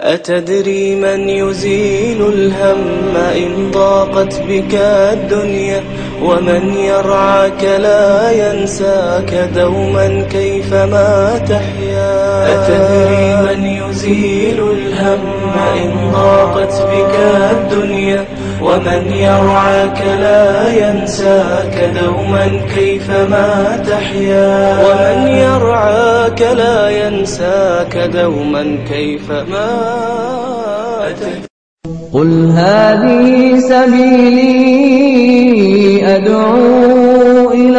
أتدري من يزيل الهم إن ضاقت بك الدنيا ومن يرعاك لا ينساك دوما كيفما تحيا أتدري من يزيل الهم إن ضاقت بك الدنيا ومن يرعاك لا ينساك دوما كيفما تحيا ومن يرعاك لا ينساك دوما كيفما تحيا قل هذه سبيلي أدعو إلى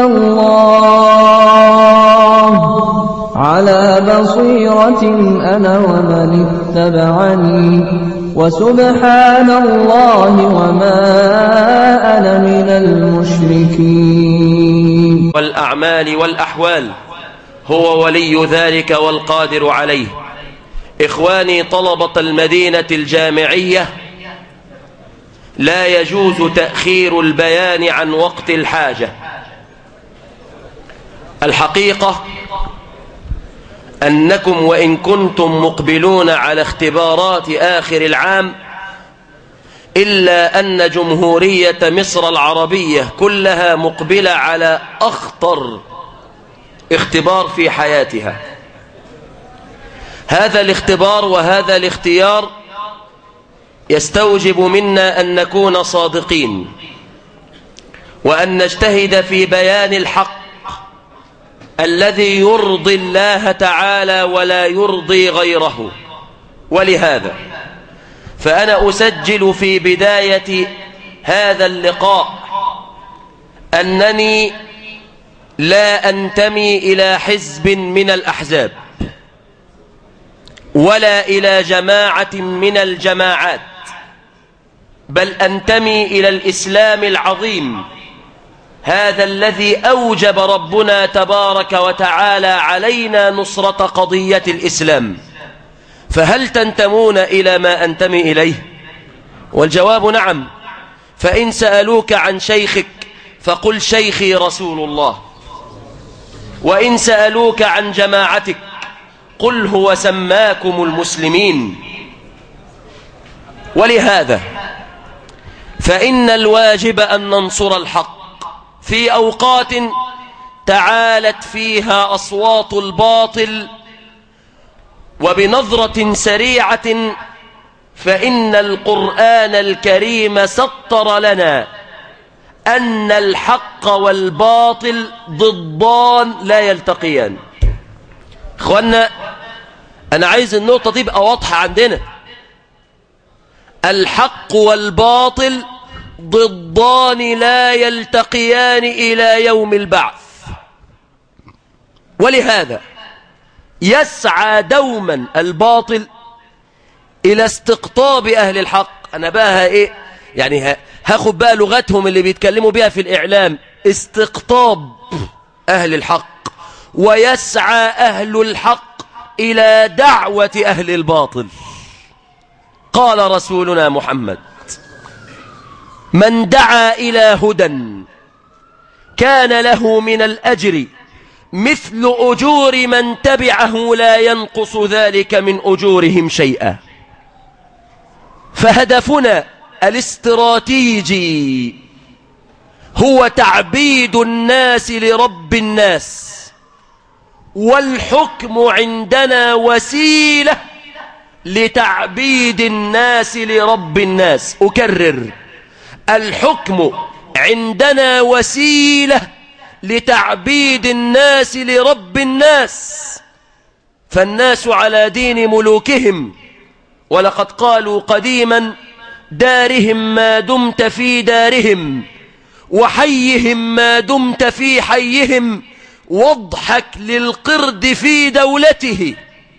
الله على بصيرة أنا ومن اتبعني وسبحان الله وما أنا من المشركين والأعمال والأحوال هو ولي ذلك والقادر عليه إخواني طلبة المدينة الجامعية لا يجوز تأخير البيان عن وقت الحاجة الحقيقة أنكم وإن كنتم مقبلون على اختبارات آخر العام إلا أن جمهورية مصر العربية كلها مقبلة على أخطر اختبار في حياتها هذا الاختبار وهذا الاختيار يستوجب منا أن نكون صادقين وأن نجتهد في بيان الحق الذي يرضي الله تعالى ولا يرضي غيره ولهذا فأنا أسجل في بداية هذا اللقاء أنني لا أنتمي إلى حزب من الأحزاب ولا إلى جماعة من الجماعات بل أنتمي إلى الإسلام العظيم هذا الذي أوجب ربنا تبارك وتعالى علينا نصرة قضية الإسلام فهل تنتمون إلى ما أنتمي إليه والجواب نعم فإن سألوك عن شيخك فقل شيخي رسول الله وإن سألوك عن جماعتك قل هو سماكم المسلمين ولهذا فإن الواجب أن ننصر الحق في أوقات تعالت فيها أصوات الباطل وبنظرة سريعة فإن القرآن الكريم سطر لنا أن الحق والباطل ضدان لا يلتقيان اخوانا انا عايز النقطة دي تبقى واضحة عندنا الحق والباطل ضدان لا يلتقيان إلى يوم البعث ولهذا يسعى دوما الباطل إلى استقطاب أهل الحق أنا بقى إيه يعني هاخد بقى لغتهم اللي بيتكلموا بها في الإعلام استقطاب أهل الحق ويسعى أهل الحق إلى دعوة أهل الباطل قال رسولنا محمد من دعا إلى هدى كان له من الأجر مثل أجور من تبعه لا ينقص ذلك من أجورهم شيئا فهدفنا الاستراتيجي هو تعبيد الناس لرب الناس والحكم عندنا وسيلة لتعبيد الناس لرب الناس أكرر الحكم عندنا وسيلة لتعبيد الناس لرب الناس فالناس على دين ملوكهم ولقد قالوا قديما دارهم ما دمت في دارهم وحيهم ما دمت في حيهم واضحك للقرد في دولته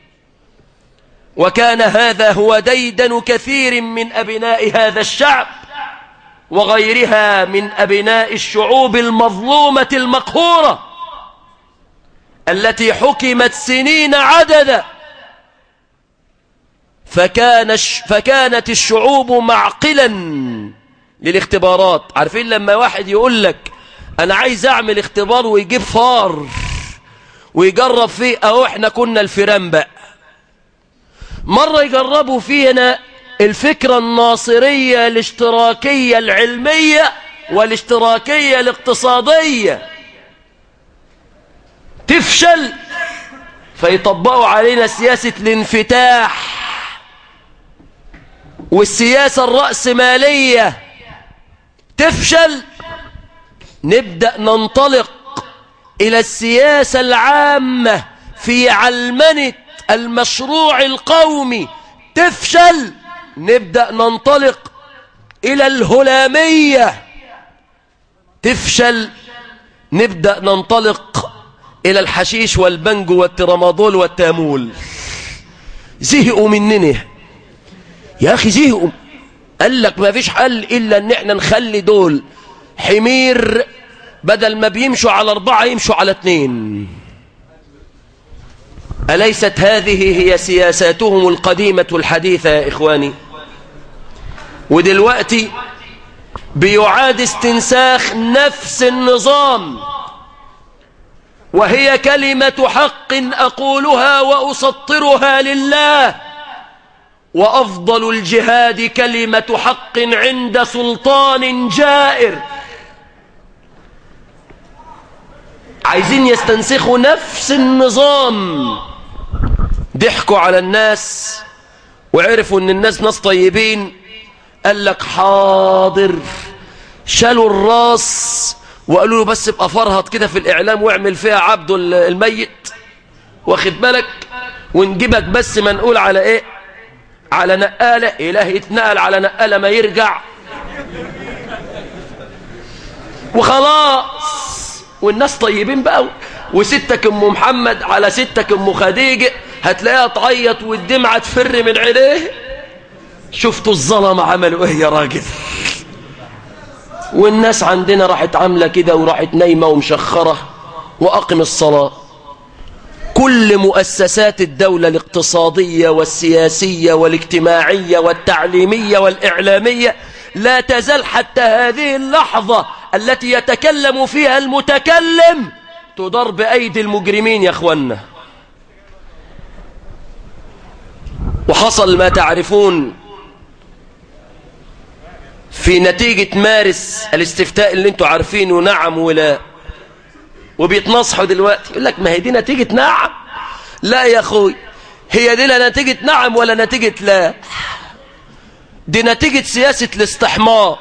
وكان هذا هو ديدن كثير من أبناء هذا الشعب وغيرها من أبناء الشعوب المظلومة المقهورة التي حكمت سنين عددا فكان فكانت الشعوب معقلا للاختبارات عارفين لما واحد يقول لك انا عايز اعمل اختبار ويجيب فار ويجرب فيه اهو احنا كنا الفيران بقى مرة يجربوا فينا الفكرة الناصرية الاشتراكية العلمية والاشتراكية الاقتصادية تفشل فيطبقوا علينا سياسة الانفتاح والسياسة الرأسمالية تفشل نبدأ ننطلق إلى السياسة العامة في علمنة المشروع القومي تفشل نبدأ ننطلق إلى الهلامية تفشل نبدأ ننطلق إلى الحشيش والبنجو والترامادول والتامول زهقوا مننا يا أخي زهقوا قال لك ما فيش حل إلا أن احنا نخلي دول حمير بدل ما بيمشوا على أربعة يمشوا على اثنين أليست هذه هي سياساتهم القديمة الحديثة يا إخواني ودلوقتي بيعاد استنساخ نفس النظام وهي كلمة حق أقولها وأسطرها لله وأفضل الجهاد كلمة حق عند سلطان جائر عايزين يستنسخوا نفس النظام ضحكوا على الناس وعرفوا ان الناس ناس طيبين قال لك حاضر شالوا الراس وقالوا له بس ابقى فرهط كده في الاعلام واعمل فيها عبد الميت واخد بالك ونجيبك بس منقول على ايه على نقالة اله يتنقل على نقالة ما يرجع وخلاص والناس طيبين بقى وستك ام محمد على ستك ام خديجة هتلاقيها تعيط والدمعة تفر من عينيه شفتوا الظلم عملوا ايه يا راجل والناس عندنا راحت عاملة كده وراحت نايمة ومشخرة وأقم الصلاة كل مؤسسات الدولة الاقتصادية والسياسية والاجتماعية والتعليمية والإعلامية لا تزال حتى هذه اللحظة التي يتكلم فيها المتكلم تضر بأيدي المجرمين يا أخوانا وحصل ما تعرفون في نتيجة مارس الاستفتاء اللي انتوا عارفينه نعم ولا وبيتنصحوا دلوقتي يقول لك ما هي دي نتيجة نعم لا يا اخوي هي دي لا نتيجة نعم ولا نتيجة لا دي نتيجة سياسة الاستحمار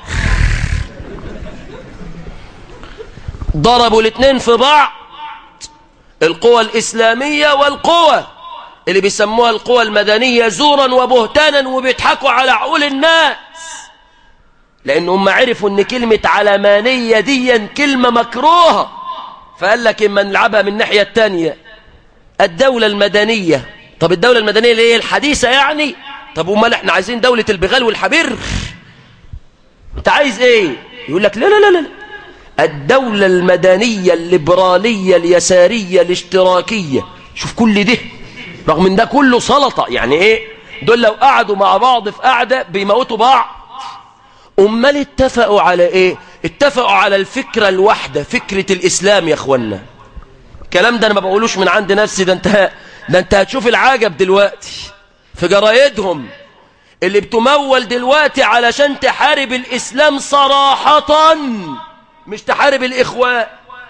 ضربوا الاثنين في بعض القوى الإسلامية والقوى اللي بيسموها القوى المدنية زورا وبهتانا وبيضحكوا على عقول الناس لأن هم عرفوا أن كلمة علمانية دي كلمة مكروهة فقال لك إما نلعبها من الناحية التانية الدولة المدنية طب الدولة المدنية اللي هي الحديثة يعني طب امال احنا عايزين دولة البغال والحبير انت عايز ايه يقول لك لا لا لا لا الدولة المدنية الليبرالية اليسارية الاشتراكية شوف كل ده رغم ان ده كله سلطة يعني ايه دول لو قعدوا مع بعض في قعدة بيموتوا بعض امال اتفقوا على ايه اتفقوا على الفكرة الواحدة فكرة الاسلام يا اخوانا الكلام ده انا ما بقولوش من عند نفسي ده انت ده انت هتشوف العجب دلوقتي في جرايدهم اللي بتمول دلوقتي علشان تحارب الإسلام صراحة مش تحارب الإخوان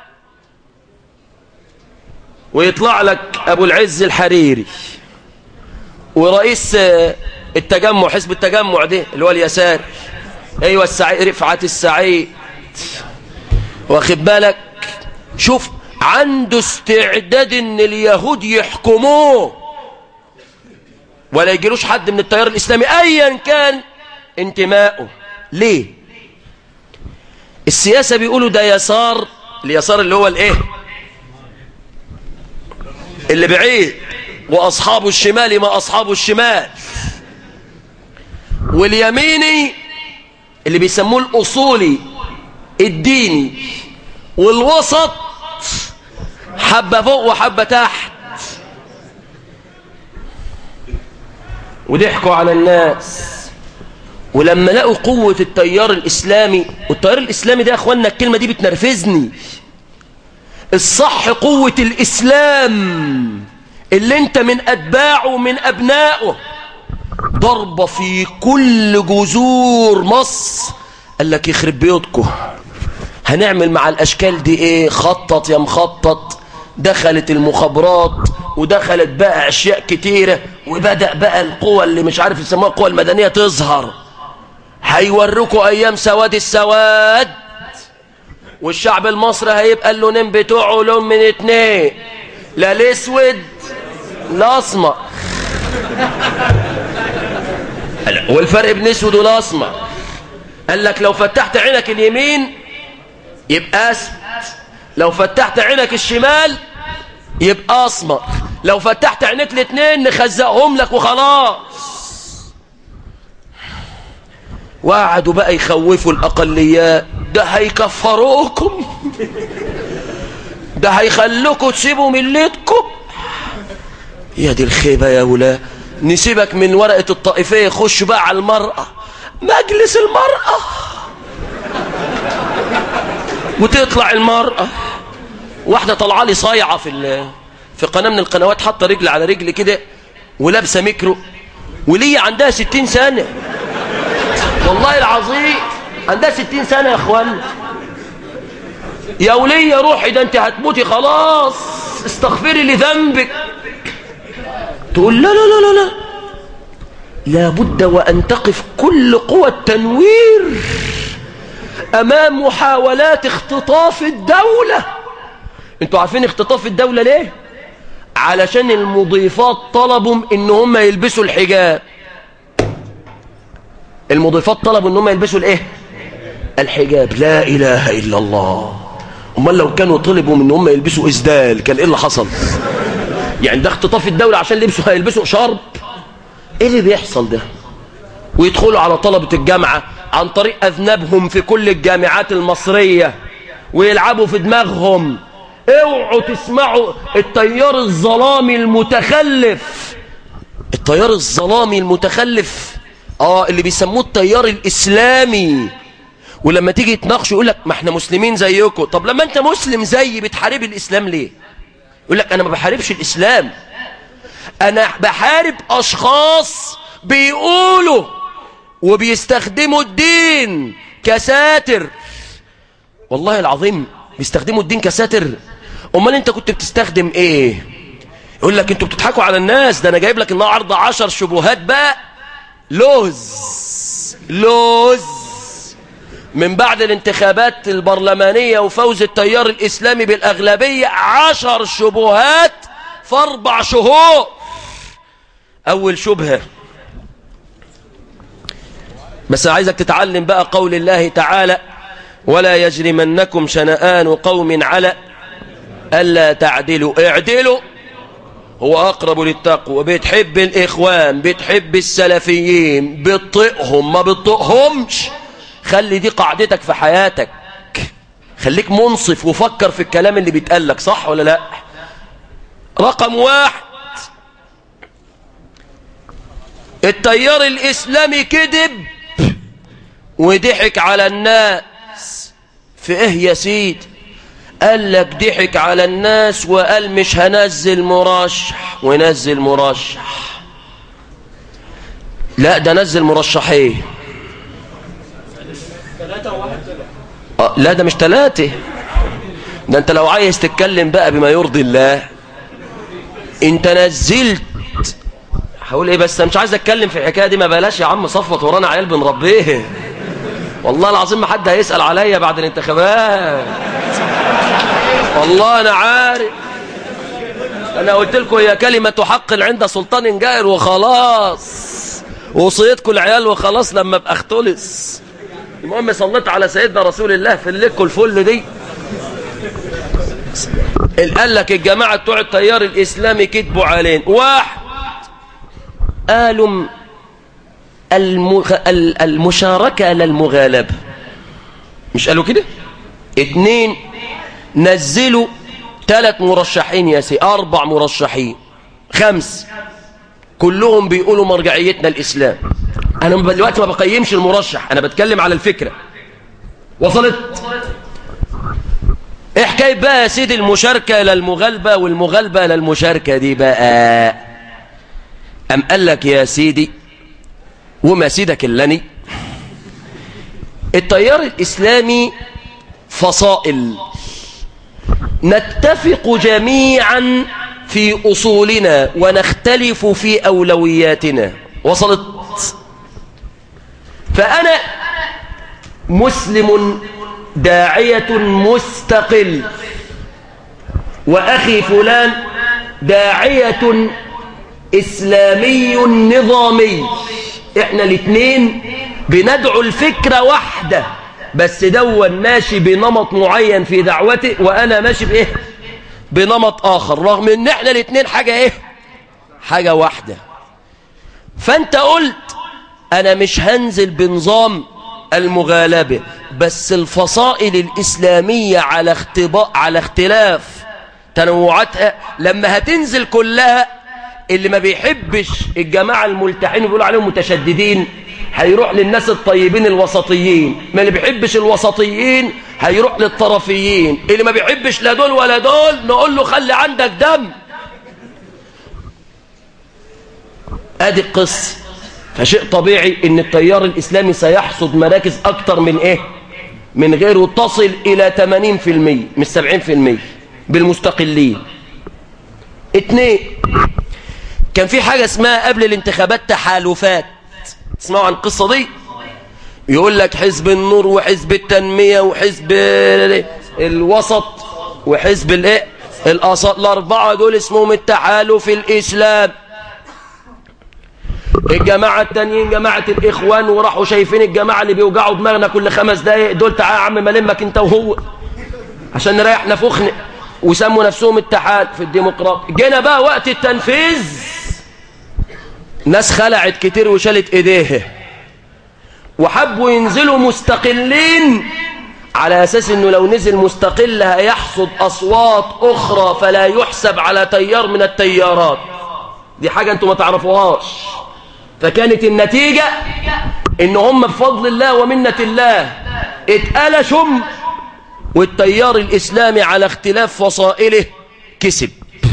ويطلع لك أبو العز الحريري ورئيس التجمع حزب التجمع ده اللي هو اليسار ايوه السعيد رفعت السعيد واخد بالك شوف عنده استعداد ان اليهود يحكموه ولا يجيلوش حد من التيار الإسلامي أيا كان انتمائه ليه السياسة بيقولوا ده يسار اليسار اللي هو الايه اللي بعيد وأصحاب الشمال ما أصحاب الشمال واليميني اللي بيسموه الأصولي الديني والوسط حبة فوق وحبة تحت وضحكوا على الناس ولما لقوا قوة التيار الإسلامي والتيار الإسلامي ده يا أخوانا الكلمة دي بتنرفزني الصح قوة الإسلام اللي انت من أتباعه ومن أبنائه ضربة في كل جذور مصر قال لك يخرب بيوتكم هنعمل مع الأشكال دي إيه خطط يا مخطط دخلت المخابرات ودخلت بقى أشياء كتيرة وبدأ بقى القوى اللي مش عارف يسموها القوى المدنية تظهر هيوركوا أيام سواد السواد والشعب المصري هيبقى اللونين بتوعه لون من اتنين لا الاسود لا اسمر والفرق بين اسود والاسمر قال لك لو فتحت عينك اليمين يبقى اسود لو فتحت عينك الشمال يبقى اسمر لو فتحت عينيك الاثنين نخزقهم لك وخلاص وقعدوا بقى يخوفوا الاقليات ده هيكفروكم ده هيخلوكوا تسيبوا ملتكم يا دي الخيبة يا ولا نسيبك من ورقة الطائفية خش بقى على المرأة مجلس المرأة وتطلع المرأة واحدة طالعه لي صايعة في ال- في قناة من القنوات حاطة رجل على رجل كده ولابسة ميكرو وليا عندها ستين سنة والله العظيم عندها ستين سنة يا اخوان يا ولية روحي ده انت هتموتي خلاص استغفري لذنبك تقول لا لا لا لا لا لابد وأن تقف كل قوى التنوير أمام محاولات اختطاف الدولة انتوا عارفين اختطاف الدولة ليه علشان المضيفات طلبوا ان هم يلبسوا الحجاب المضيفات طلبوا ان هم يلبسوا الايه الحجاب لا اله الا الله امال لو كانوا طلبوا ان هم يلبسوا اسدال كان ايه اللي حصل يعني ده اختطاف الدولة عشان يلبسوا هيلبسوا شرب ايه اللي بيحصل ده ويدخلوا على طلبة الجامعة عن طريق أذنبهم في كل الجامعات المصرية ويلعبوا في دماغهم اوعوا تسمعوا التيار الظلامي المتخلف التيار الظلامي المتخلف اه اللي بيسموه التيار الإسلامي ولما تيجي تناقشه يقول لك ما احنا مسلمين زيكم طب لما انت مسلم زيي بتحارب الإسلام ليه يقول لك انا ما بحاربش الإسلام انا بحارب اشخاص بيقولوا وبيستخدموا الدين كساتر والله العظيم بيستخدموا الدين كساتر امال انت كنت بتستخدم ايه يقول لك انتوا بتضحكوا على الناس ده انا جايب لك النهارده عشر شبهات بقى لوز لوز من بعد الانتخابات البرلمانية وفوز التيار الإسلامي بالأغلبية عشر شبهات في أربع شهور أول شبهة بس عايزك تتعلم بقى قول الله تعالى ولا يجرمنكم شنآن قوم على ألا تعدلوا اعدلوا هو أقرب للتقوى بتحب الإخوان بتحب السلفيين بتطئهم ما بتطئهمش خلي دي قاعدتك في حياتك خليك منصف وفكر في الكلام اللي بيتقالك صح ولا لا رقم واحد التيار الإسلامي كذب وضحك على الناس في ايه يا سيدي قال لك ضحك على الناس وقال مش هنزل مرشح ونزل مرشح لا ده نزل مرشحين آه لا ده مش ثلاثة ده انت لو عايز تتكلم بقى بما يرضي الله انت نزلت هقول ايه بس أنا مش عايز اتكلم في الحكايه دي ما بلاش يا عم صفوت ورانا عيال بنربيه والله العظيم ما حد هيسال عليا بعد الانتخابات والله انا عارف انا قلت لكم هي كلمه حق عند سلطان جائر وخلاص وصيتكم العيال وخلاص لما ابقى اختلص المهم صليت على سيدنا رسول الله في الليك الفل دي قال لك الجماعه بتوع التيار الاسلامي كذبوا علينا واحد قالوا المغ... المشاركة للمغالبة مش قالوا كده اتنين نزلوا ثلاث مرشحين يا سي أربع مرشحين خمس كلهم بيقولوا مرجعيتنا الإسلام أنا دلوقتي ما بقيمش المرشح أنا بتكلم على الفكرة وصلت ايه حكاية بقى يا سيدي المشاركة للمغالبة والمغالبة للمشاركة دي بقى أم قال لك يا سيدي وما سيدك اللني التيار الإسلامي فصائل نتفق جميعا في أصولنا ونختلف في أولوياتنا وصلت فأنا مسلم داعية مستقل وأخي فلان داعية إسلامي نظامي إحنا الاثنين بندعو الفكرة واحدة بس دون ماشي بنمط معين في دعوته وأنا ماشي بإيه بنمط آخر رغم إن إحنا الاثنين حاجة إيه حاجة واحدة فأنت قلت أنا مش هنزل بنظام المغالبة بس الفصائل الإسلامية على اختباء على اختلاف تنوعاتها لما هتنزل كلها اللي ما بيحبش الجماعة الملتحين بيقولوا عليهم متشددين هيروح للناس الطيبين الوسطيين ما اللي بيحبش الوسطيين هيروح للطرفيين اللي ما بيحبش لا دول ولا دول نقول له خلي عندك دم ادي القصه فشيء طبيعي ان التيار الاسلامي سيحصد مراكز اكتر من ايه من غيره تصل الى 80% مش 70% بالمستقلين اتنين كان في حاجة اسمها قبل الانتخابات تحالفات تسمعوا عن القصة دي يقول لك حزب النور وحزب التنمية وحزب الوسط وحزب الايه الأصل الأربعة دول اسمهم التحالف الإسلام الجماعة التانيين جماعة الإخوان وراحوا شايفين الجماعة اللي بيوجعوا دماغنا كل خمس دقايق دول تعال يا عم ملمك انت وهو عشان نريح نفخنا وسموا نفسهم التحالف الديمقراطي جينا بقى وقت التنفيذ ناس خلعت كتير وشالت ايديها وحبوا ينزلوا مستقلين على أساس أنه لو نزل مستقل هيحصد أصوات أخرى فلا يحسب على تيار من التيارات دي حاجة أنتم ما تعرفوهاش فكانت النتيجة ان هم بفضل الله ومنة الله اتقلشوا والتيار الاسلامي على اختلاف فصائله كسب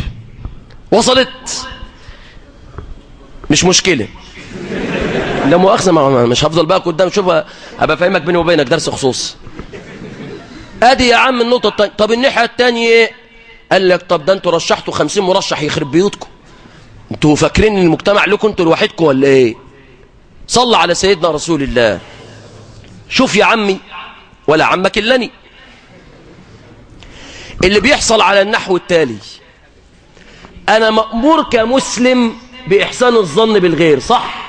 وصلت مش مشكلة لا مؤاخذة مش هفضل بقى قدام شوف هبقى فاهمك بيني وبينك درس خصوص ادي يا عم النقطة التانية طب الناحية التانية ايه قال لك طب ده انتوا رشحتوا خمسين مرشح يخرب بيوتكم انتوا فاكرين ان المجتمع لكم انتوا لوحدكم ولا ايه صلى على سيدنا رسول الله شوف يا عمي ولا عمك اللني اللي بيحصل على النحو التالي انا مأمور كمسلم باحسان الظن بالغير صح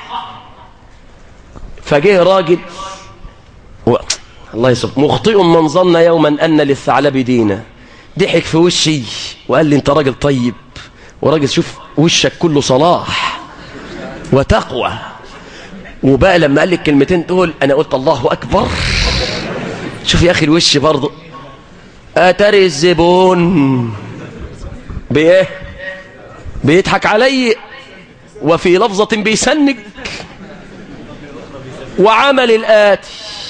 فجه راجل و... الله يسب مخطئ من ظن يوما ان للثعلب دينا ضحك في وشي وقال لي انت راجل طيب وراجل شوف وشك كله صلاح وتقوى وبقى لما قال لي الكلمتين دول انا قلت الله اكبر شوف يا اخي الوش برضه اتاري الزبون بايه بيضحك علي وفي لفظة بيسنج وعمل الآتي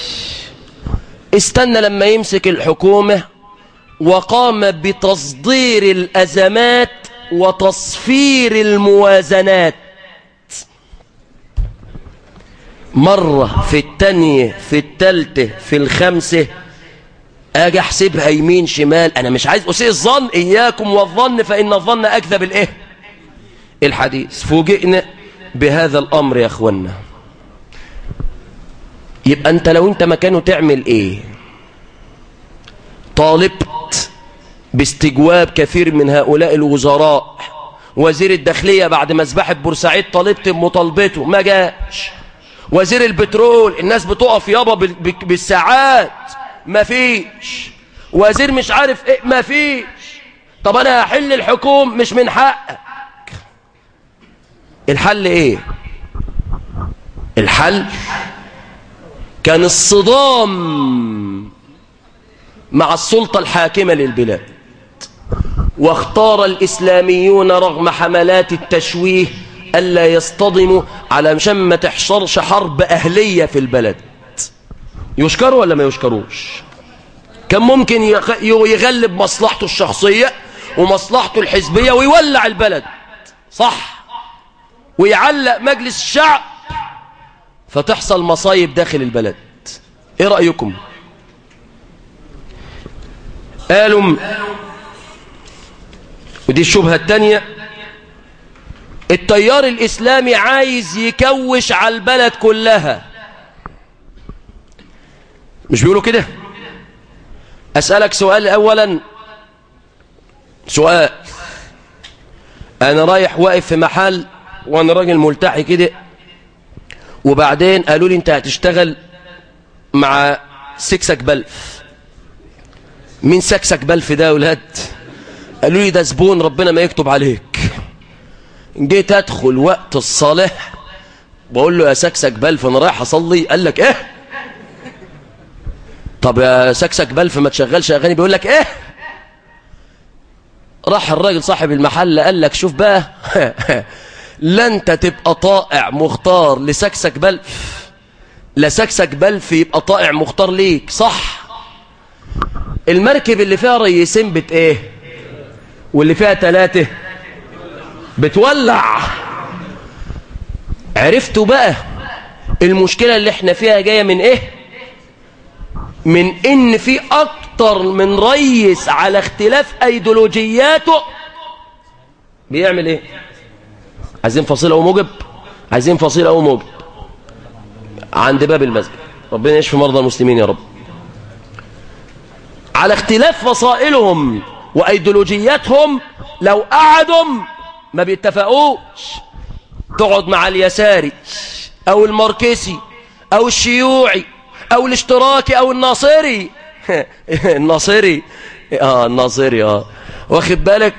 استنى لما يمسك الحكومة وقام بتصدير الأزمات وتصفير الموازنات مرة في التانية في التالتة في الخمسة اجي احسبها يمين شمال انا مش عايز اسيء الظن اياكم والظن فان الظن اكذب الايه الحديث فوجئنا بهذا الامر يا اخوانا يبقى انت لو انت مكانه تعمل ايه طالبت باستجواب كثير من هؤلاء الوزراء وزير الداخلية بعد مذبحة بورسعيد طالبت بمطالبته ما جاش وزير البترول الناس بتقف يابا بالساعات ما فيش وزير مش عارف ايه ما فيش طب انا هحل الحكوم مش من حقك الحل ايه الحل كان الصدام مع السلطة الحاكمة للبلاد واختار الإسلاميون رغم حملات التشويه ألا يصطدموا على مشان ما تحصلش حرب أهلية في البلد يشكروا ولا ما يشكروش كان ممكن يغلب مصلحته الشخصية ومصلحته الحزبية ويولع البلد صح ويعلق مجلس الشعب فتحصل مصايب داخل البلد ايه رأيكم قالوا ودي الشبهة التانية التيار الإسلامي عايز يكوش على البلد كلها مش بيقولوا كده أسألك سؤال أولا سؤال أنا رايح واقف في محل وأنا راجل ملتحي كده وبعدين قالوا لي أنت هتشتغل مع سكسك بلف مين سكسك بلف ده يا ولاد قالوا لي ده زبون ربنا ما يكتب عليك جيت ادخل وقت الصلاه بقول له يا سكسك بلف انا رايح اصلي قال لك ايه طب يا سكسك بلف ما تشغلش اغاني بيقول لك ايه راح الراجل صاحب المحل قال لك شوف بقى لا انت تبقى طائع مختار لسكسك بلف لا سكسك بلف يبقى طائع مختار ليك صح المركب اللي فيها ريسين بت ايه واللي فيها ثلاثة بتولع عرفتوا بقى المشكلة اللي احنا فيها جاية من ايه من ان في اكتر من ريس على اختلاف ايديولوجياته بيعمل ايه عايزين فصيل او موجب عايزين فصيل او موجب عند باب المسجد ربنا يشفي مرضى المسلمين يا رب على اختلاف فصائلهم وايديولوجياتهم لو قعدوا ما بيتفقوش تقعد مع اليساري او الماركسي او الشيوعي او الاشتراكي او الناصري الناصري اه الناصري اه واخد بالك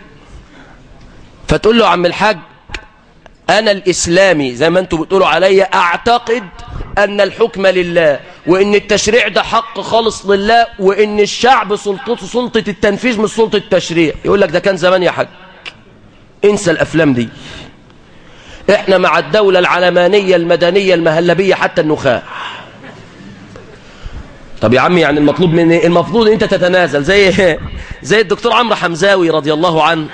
فتقول له عم الحاج انا الاسلامي زي ما انتم بتقولوا عليا اعتقد ان الحكم لله وان التشريع ده حق خالص لله وان الشعب سلطته سلطة التنفيذ مش سلطة التشريع يقول لك ده كان زمان يا حاج انسى الافلام دي احنا مع الدولة العلمانية المدنية المهلبية حتى النخاع طب يا عمي يعني المطلوب من ايه المفروض ان انت تتنازل زي زي الدكتور عمرو حمزاوي رضي الله عنه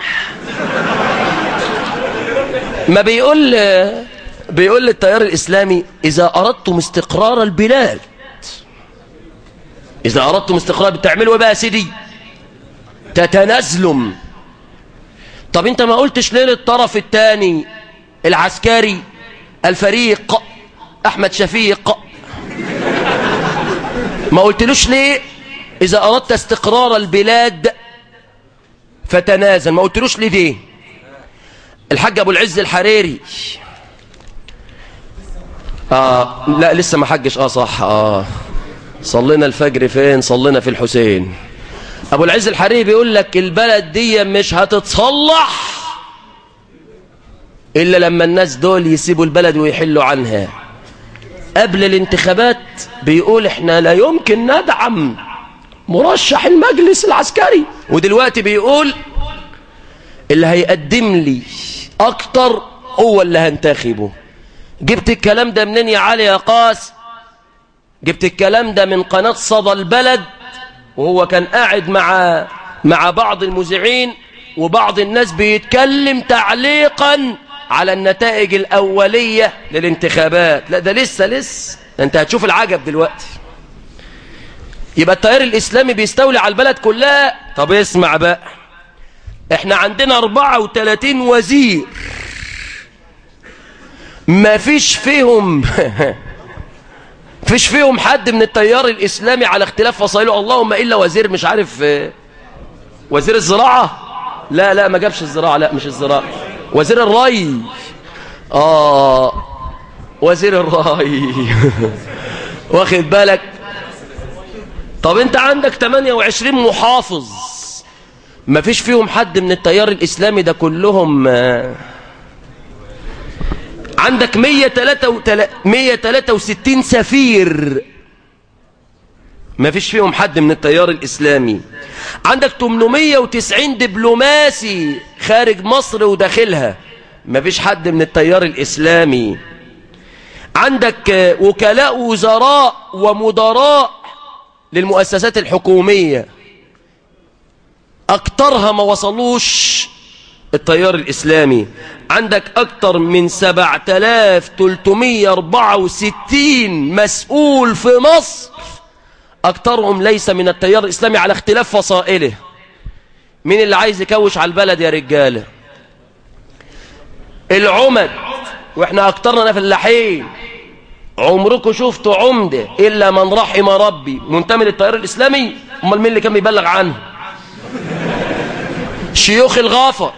ما بيقول بيقول للتيار الإسلامي إذا أردتم استقرار البلاد إذا أردتم استقرار بتعملوا بقى سيدي تتنازلوا طب انت ما قلتش ليه للطرف الثاني العسكري الفريق أحمد شفيق ما قلتلوش ليه إذا أردت استقرار البلاد فتنازل ما قلتلوش ليه دي الحاج أبو العز الحريري آه لا لسه ما حجش اه صح اه صلينا الفجر فين صلينا في الحسين ابو العز الحريري بيقول لك البلد دي مش هتتصلح الا لما الناس دول يسيبوا البلد ويحلوا عنها قبل الانتخابات بيقول احنا لا يمكن ندعم مرشح المجلس العسكري ودلوقتي بيقول اللي هيقدم لي اكتر هو اللي هنتخبه جبت الكلام ده منين يا علي يا قاس جبت الكلام ده من قناة صدى البلد وهو كان قاعد مع مع بعض المذيعين وبعض الناس بيتكلم تعليقا على النتائج الأولية للانتخابات لا ده لسه لسه ده انت هتشوف العجب دلوقتي يبقى التيار الإسلامي بيستولي على البلد كلها طب اسمع بقى احنا عندنا 34 وزير ما فيش فيهم فيش فيهم حد من التيار الإسلامي على اختلاف فصائله اللهم إلا وزير مش عارف وزير الزراعة لا لا ما جابش الزراعة لا مش الزراعة وزير الري آه وزير الري واخد بالك طب انت عندك 28 محافظ ما فيش فيهم حد من التيار الإسلامي ده كلهم آه عندك 163 سفير ما فيش فيهم حد من التيار الإسلامي عندك 890 دبلوماسي خارج مصر وداخلها ما فيش حد من التيار الإسلامي عندك وكلاء وزراء ومدراء للمؤسسات الحكومية أكترها ما وصلوش التيار الإسلامي عندك أكتر من 7364 مسؤول في مصر أكترهم ليس من التيار الإسلامي على اختلاف فصائله مين اللي عايز يكوش على البلد يا رجالة العمد واحنا أكترنا فلاحين عمركم شفتوا عمدة إلا من رحم ربي منتمي للتيار الإسلامي امال مين اللي كان بيبلغ عنه شيوخ الغافر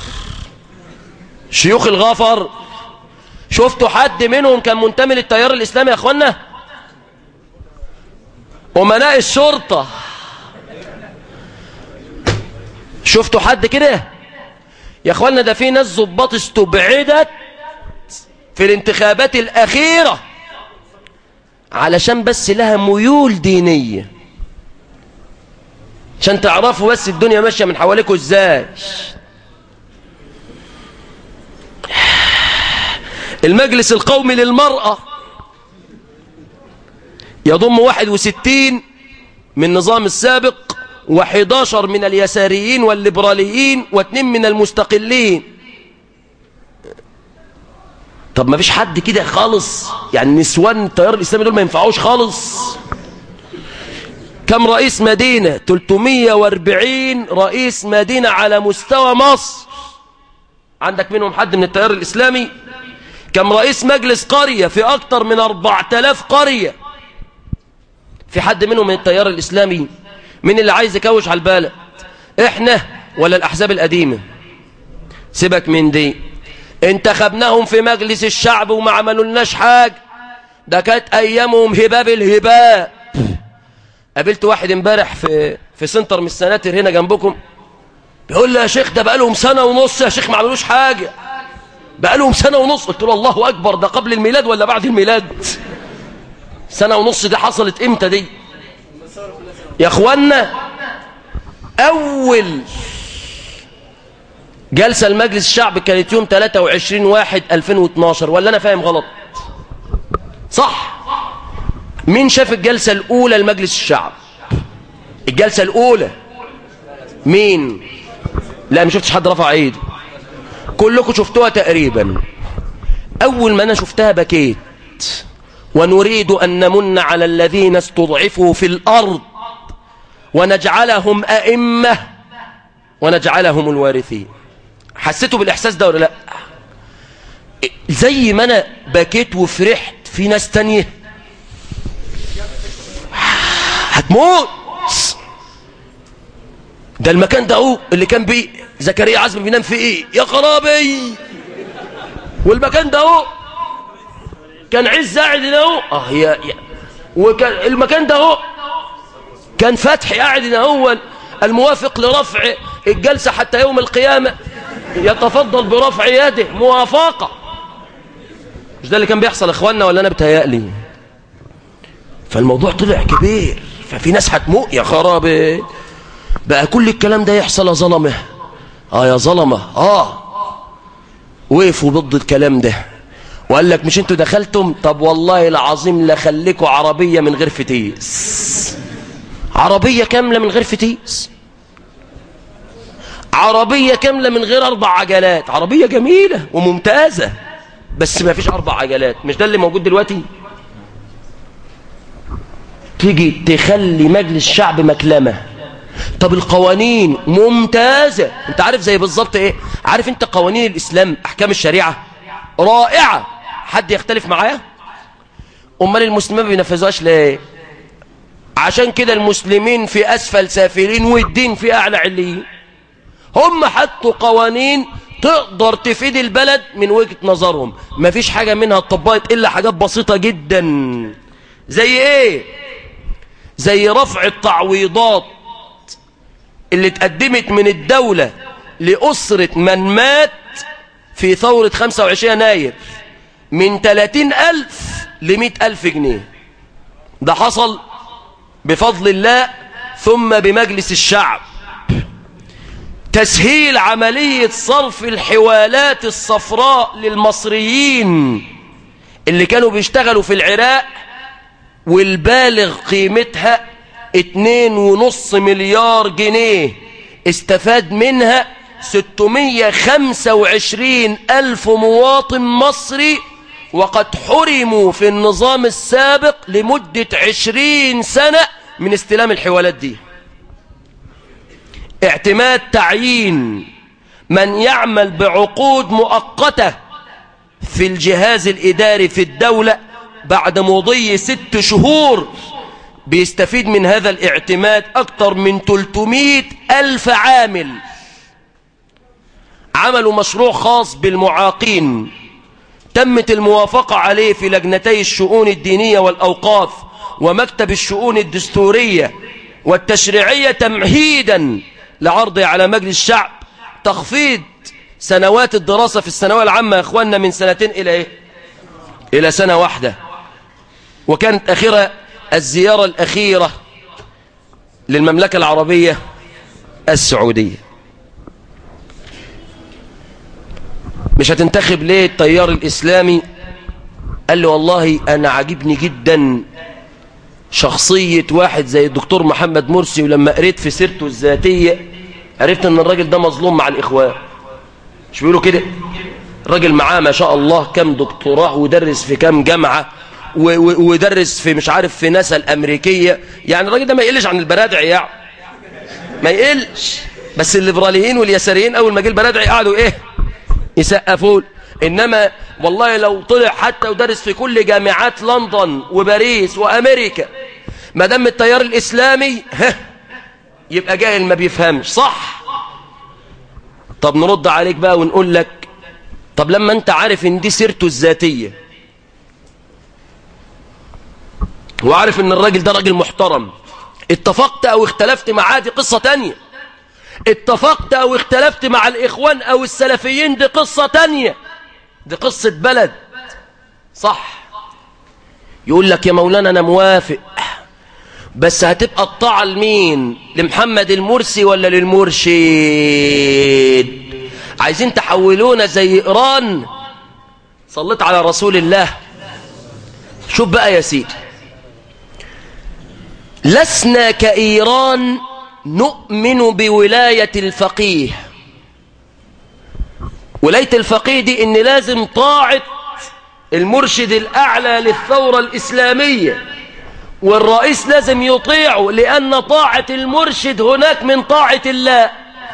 شيوخ الغفر شفتوا حد منهم كان منتمي للتيار الإسلامي يا أخوانا أمناء الشرطة شفتوا حد كده يا أخوانا ده في ناس ظباط استبعدت في الانتخابات الأخيرة علشان بس لها ميول دينية عشان تعرفوا بس الدنيا ماشية من حواليكوا ازاي المجلس القومي للمرأة يضم 61 من النظام السابق و11 من اليساريين والليبراليين واثنين من المستقلين طب ما فيش حد كده خالص يعني نسوان التيار الإسلامي دول ما ينفعوش خالص كم رئيس مدينة 340 رئيس مدينة على مستوى مصر عندك منهم حد من التيار الإسلامي كم رئيس مجلس قرية في أكتر من 4000 قرية في حد منهم من التيار الإسلامي مين اللي عايز يكوش على البلد احنا ولا الأحزاب القديمة سيبك من دي انتخبناهم في مجلس الشعب وما عملوا لناش حاجة ده كانت أيامهم هباب الهباب قابلت واحد امبارح في في سنتر من السناتر هنا جنبكم بيقول لي يا شيخ ده بقالهم سنة ونص يا شيخ ما عملوش حاجة بقالهم سنة ونص قلت له الله أكبر ده قبل الميلاد ولا بعد الميلاد سنة ونص دي حصلت امتى دي يا اخوانا أول جلسة المجلس الشعب كانت يوم 23 واحد 2012 ولا أنا فاهم غلط صح مين شاف الجلسة الأولى لمجلس الشعب الجلسة الأولى مين لا ما شفتش حد رفع ايده كلكم شفتوها تقريبا أول ما أنا شفتها بكيت ونريد أن نمن على الذين استضعفوا في الأرض ونجعلهم أئمة ونجعلهم الوارثين حسيتوا بالإحساس ده ولا لا زي ما أنا بكيت وفرحت في ناس تانية هتموت ده المكان ده اهو اللي كان بيه زكريا عزمي بينام في ايه يا خرابي والمكان ده اهو كان عز قاعد هنا اهو اه يا يا وكان المكان ده اهو كان فتحي قاعد هنا هو الموافق لرفع الجلسة حتى يوم القيامة يتفضل برفع يده موافقة مش ده اللي كان بيحصل اخواننا ولا انا بتهيألي فالموضوع طلع كبير ففي ناس هتموت يا خرابي بقى كل الكلام ده يحصل يا ظلمه اه يا ظلمه اه وقفوا ضد الكلام ده وقال لك مش انتوا دخلتم طب والله العظيم لخليكوا عربية من غير فتيس عربية كاملة من غير فتيس عربية كاملة من غير أربع عجلات عربية جميلة وممتازة بس ما فيش أربع عجلات مش ده اللي موجود دلوقتي تيجي تخلي مجلس الشعب مكلمة طب القوانين ممتازة انت عارف زي بالظبط ايه عارف انت قوانين الاسلام احكام الشريعة رائعة حد يختلف معايا امال المسلمين ما بينفذوهاش ليه عشان كده المسلمين في اسفل سافلين والدين في اعلى عليين هم حطوا قوانين تقدر تفيد البلد من وجهة نظرهم مفيش حاجة منها اتطبقت الا حاجات بسيطة جدا زي ايه زي رفع التعويضات اللي اتقدمت من الدولة لأسرة من مات في ثورة 25 يناير من 30 ألف ل 100 ألف جنيه ده حصل بفضل الله ثم بمجلس الشعب تسهيل عملية صرف الحوالات الصفراء للمصريين اللي كانوا بيشتغلوا في العراق والبالغ قيمتها اتنين ونص مليار جنيه استفاد منها 625 ألف مواطن مصري وقد حرموا في النظام السابق لمدة 20 سنة من استلام الحوالات دي اعتماد تعيين من يعمل بعقود مؤقتة في الجهاز الإداري في الدولة بعد مضي ست شهور بيستفيد من هذا الاعتماد أكثر من 300 ألف عامل عملوا مشروع خاص بالمعاقين تمت الموافقة عليه في لجنتي الشؤون الدينية والأوقاف ومكتب الشؤون الدستورية والتشريعية تمهيدا لعرضه على مجلس الشعب تخفيض سنوات الدراسة في الثانويه العامة يا إخواننا من سنتين إلى إيه؟ إلى سنة واحدة وكانت أخيرا الزيارة الأخيرة للمملكة العربية السعودية مش هتنتخب ليه التيار الإسلامي قال له والله أنا عجبني جدا شخصية واحد زي الدكتور محمد مرسي ولما قريت في سيرته الذاتية عرفت ان الراجل ده مظلوم مع الإخوان مش بيقولوا كده الراجل معاه ما شاء الله كم دكتوراه ودرس في كم جامعة ودرس في مش عارف في ناسا الأمريكية يعني الراجل ده ما يقلش عن البرادعي يعني ما يقلش بس الليبراليين واليساريين أول ما جه البرادعي قعدوا إيه يسقفون إنما والله لو طلع حتى ودرس في كل جامعات لندن وباريس وأمريكا ما دام التيار الإسلامي ها يبقى جاهل ما بيفهمش صح طب نرد عليك بقى ونقول لك طب لما انت عارف ان دي سيرته الذاتية وعارف ان الراجل ده راجل محترم اتفقت او اختلفت معاه دي قصة تانية اتفقت او اختلفت مع الاخوان او السلفيين دي قصة تانية دي قصة بلد صح يقول لك يا مولانا انا موافق بس هتبقى الطاعة لمين لمحمد المرسي ولا للمرشد عايزين تحولونا زي ايران صليت على رسول الله شوف بقى يا سيدي لسنا كإيران نؤمن بولاية الفقيه ولاية الفقيه دي ان لازم طاعة المرشد الأعلى للثورة الإسلامية والرئيس لازم يطيعه لأن طاعة المرشد هناك من طاعة الله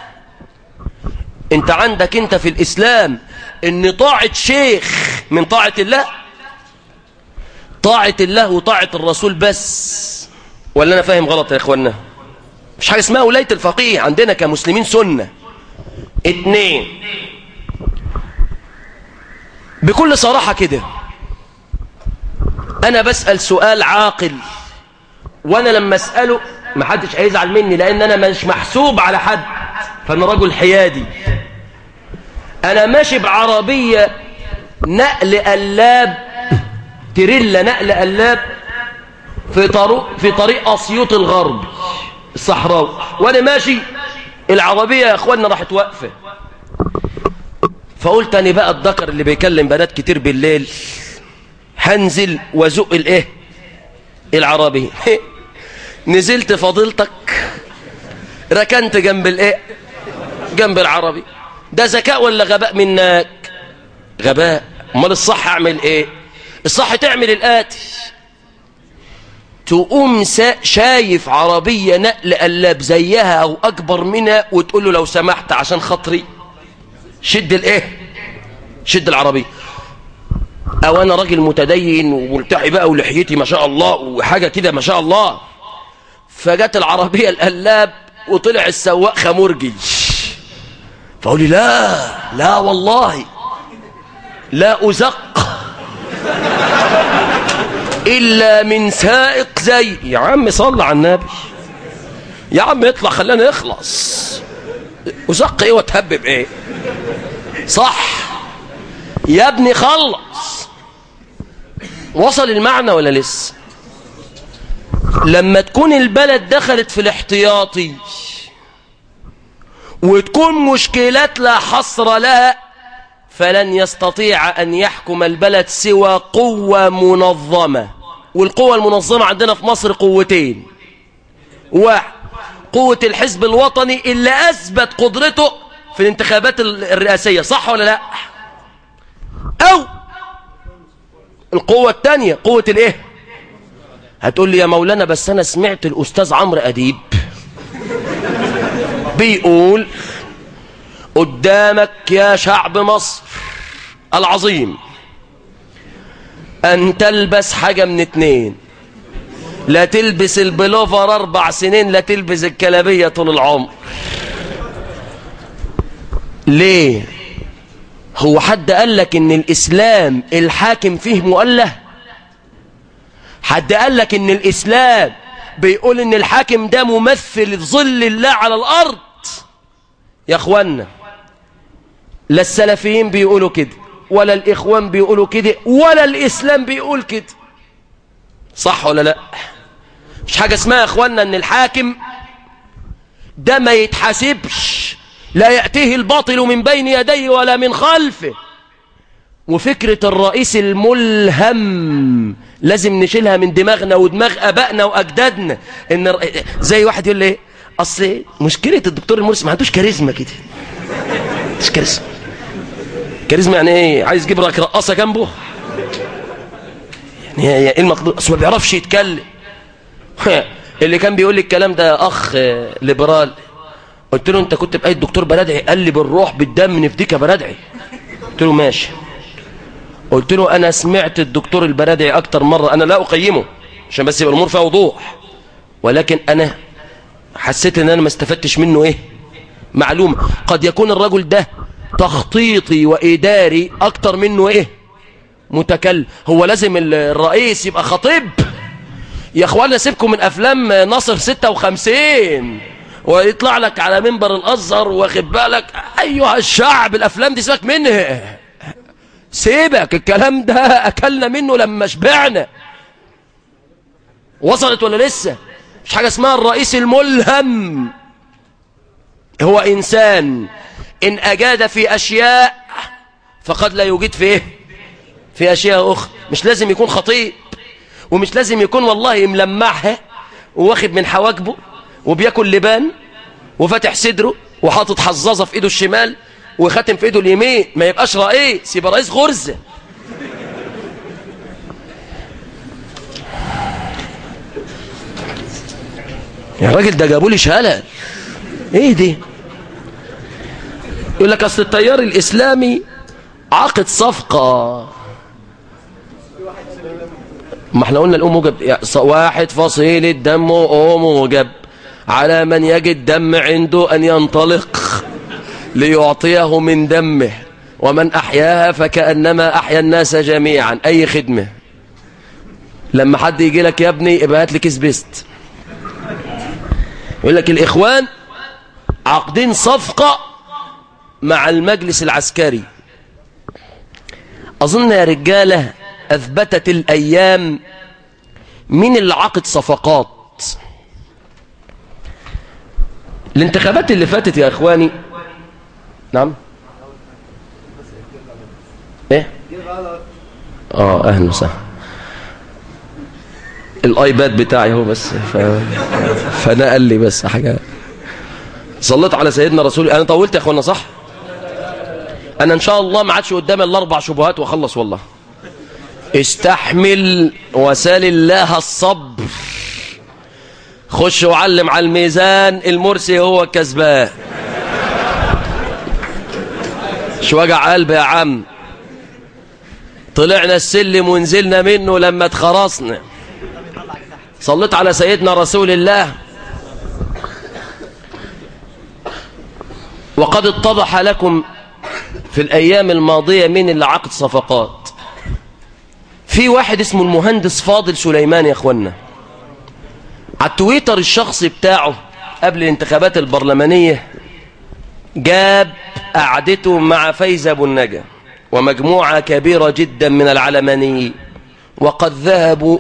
انت عندك انت في الإسلام ان طاعة شيخ من طاعة الله طاعة الله وطاعة الرسول بس ولا أنا فاهم غلط يا إخوانا مش حاجة اسمها ولاية الفقيه عندنا كمسلمين سنة اتنين بكل صراحة كده أنا بسأل سؤال عاقل وأنا لما أسأله ما حدش هيزعل مني لأن أنا مش محسوب على حد فأنا رجل حيادي أنا ماشي بعربية نقل قلاب تريلا نقل قلاب في طريق في طريق أسيوط الغرب الصحراوي وأنا ماشي العربية يا أخوانا راحت واقفة فقلت أنا بقى الذكر اللي بيكلم بنات كتير بالليل هنزل وزق الايه العربية نزلت فضيلتك ركنت جنب الايه جنب العربي ده ذكاء ولا غباء منك غباء امال الصح اعمل ايه الصح تعمل الاتي تقوم شايف عربية نقل قلاب زيها او اكبر منها وتقول له لو سمحت عشان خاطري شد الايه شد العربية او انا راجل متدين وملتحي بقى ولحيتي ما شاء الله وحاجة كده ما شاء الله فجت العربية القلاب وطلع السواق خمرجي فقول لي لا لا والله لا أزق إلا من سائق زي يا عم صل على النبي يا عم اطلع خلينا نخلص أزق ايه وتهبب ايه صح يا ابني خلص وصل المعنى ولا لسه لما تكون البلد دخلت في الاحتياطي وتكون مشكلات لا حصر لها فلن يستطيع أن يحكم البلد سوى قوة منظمة والقوة المنظمة عندنا في مصر قوتين واحد قوة الحزب الوطني اللي أثبت قدرته في الانتخابات الرئاسية صح ولا لا او القوة التانية قوة الايه هتقول لي يا مولانا بس انا سمعت الاستاذ عمرو اديب بيقول قدامك يا شعب مصر العظيم ان تلبس حاجة من اتنين لا تلبس البلوفر اربع سنين لا تلبس الكلابية طول العمر ليه هو حد قال لك ان الاسلام الحاكم فيه مؤله حد قال لك ان الاسلام بيقول ان الحاكم ده ممثل ظل الله على الارض يا اخوانا لا السلفيين بيقولوا كده ولا الاخوان بيقولوا كده ولا الاسلام بيقول كده صح ولا لا مش حاجه اسمها يا اخوانا ان الحاكم ده ما يتحاسبش لا يأتيه الباطل من بين يديه ولا من خلفه وفكرة الرئيس الملهم لازم نشيلها من دماغنا ودماغ أبائنا وأجدادنا إن زي واحد يقول لي أصل مشكلة الدكتور المرسي ما عندوش كاريزما كده مش كاريزما كاريزما يعني إيه عايز يجيب لك رقاصة جنبه يعني هي إيه المطلوب أصل ما بيعرفش يتكلم اللي كان بيقول لي الكلام ده أخ ليبرال قلت له انت كنت بقى الدكتور بردعي قال لي بالروح بالدم نفديك يا بردعي قلت له ماشي قلت له انا سمعت الدكتور البردعي اكتر مرة انا لا اقيمه عشان بس يبقى الامور فيها وضوح ولكن انا حسيت ان انا ما استفدتش منه ايه معلومة قد يكون الرجل ده تخطيطي واداري اكتر منه ايه متكلم هو لازم الرئيس يبقى خطيب يا اخوانا سيبكم من افلام ناصر 56 ويطلع لك على منبر الازهر واخد بالك ايها الشعب الافلام دي سيبك منها سيبك الكلام ده اكلنا منه لما شبعنا وصلت ولا لسه مش حاجه اسمها الرئيس الملهم هو انسان ان اجاد في اشياء فقد لا يوجد في ايه في اشياء اخرى مش لازم يكون خطيب ومش لازم يكون والله ملمعها وواخد من حواجبه وبياكل لبان وفاتح صدره وحاطط حظاظه في ايده الشمال وخاتم في ايده اليمين ما يبقاش رئيس يبقى رئيس غرزه يا راجل ده جابوا لي شلل ايه دي يقول لك اصل التيار الاسلامي عقد صفقه ما احنا قلنا الام موجب واحد فصيل الدم ام موجب على من يجد دم عنده أن ينطلق ليعطيه من دمه ومن أحياها فكأنما أحيا الناس جميعا أي خدمة لما حد يجي لك يا ابني ابقى هات لي كيس بيست يقول لك الإخوان عقدين صفقة مع المجلس العسكري أظن يا رجالة أثبتت الأيام من اللي عقد صفقات الانتخابات اللي فاتت يا اخواني نعم ايه اه اهلا وسهلا الايباد بتاعي هو بس ف... فنقل لي بس حاجه صليت على سيدنا رسول انا طولت يا اخوانا صح انا ان شاء الله ما عادش قدامي الا اربع شبهات واخلص والله استحمل وسال الله الصبر خش وعلم على الميزان المرسي هو الكسبان شو وجع قلبي يا عم طلعنا السلم ونزلنا منه لما اتخرصنا صليت على سيدنا رسول الله وقد اتضح لكم في الأيام الماضية من اللي عقد صفقات في واحد اسمه المهندس فاضل سليمان يا اخوانا على التويتر الشخصي بتاعه قبل الانتخابات البرلمانية جاب قعدته مع فايزة أبو النجا ومجموعة كبيرة جدا من العلمانيين وقد ذهبوا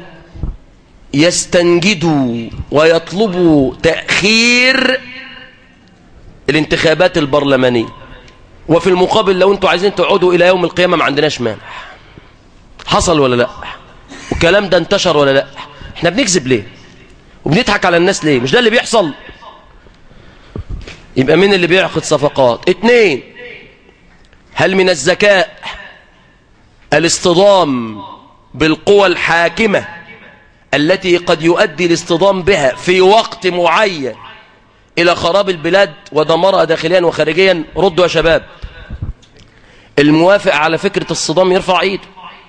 يستنجدوا ويطلبوا تأخير الانتخابات البرلمانية وفي المقابل لو انتوا عايزين تقعدوا إلى يوم القيامة ما عندناش مانع حصل ولا لا والكلام ده انتشر ولا لا احنا بنكذب ليه وبنضحك على الناس ليه مش ده اللي بيحصل يبقى مين اللي بيعقد صفقات اتنين هل من الذكاء الاصطدام بالقوى الحاكمة التي قد يؤدي الاصطدام بها في وقت معين إلى خراب البلاد ودمرها داخليا وخارجيا ردوا يا شباب الموافق على فكرة الصدام يرفع ايده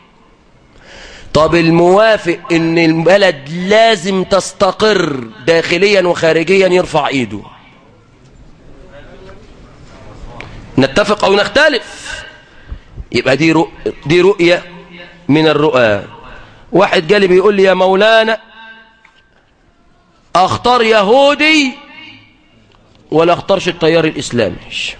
طب الموافق ان البلد لازم تستقر داخليا وخارجيا يرفع ايده نتفق او نختلف يبقى دي رؤ... دي رؤية من الرؤى واحد جالي بيقول لي يا مولانا اختار يهودي ولا اختارش التيار الاسلامي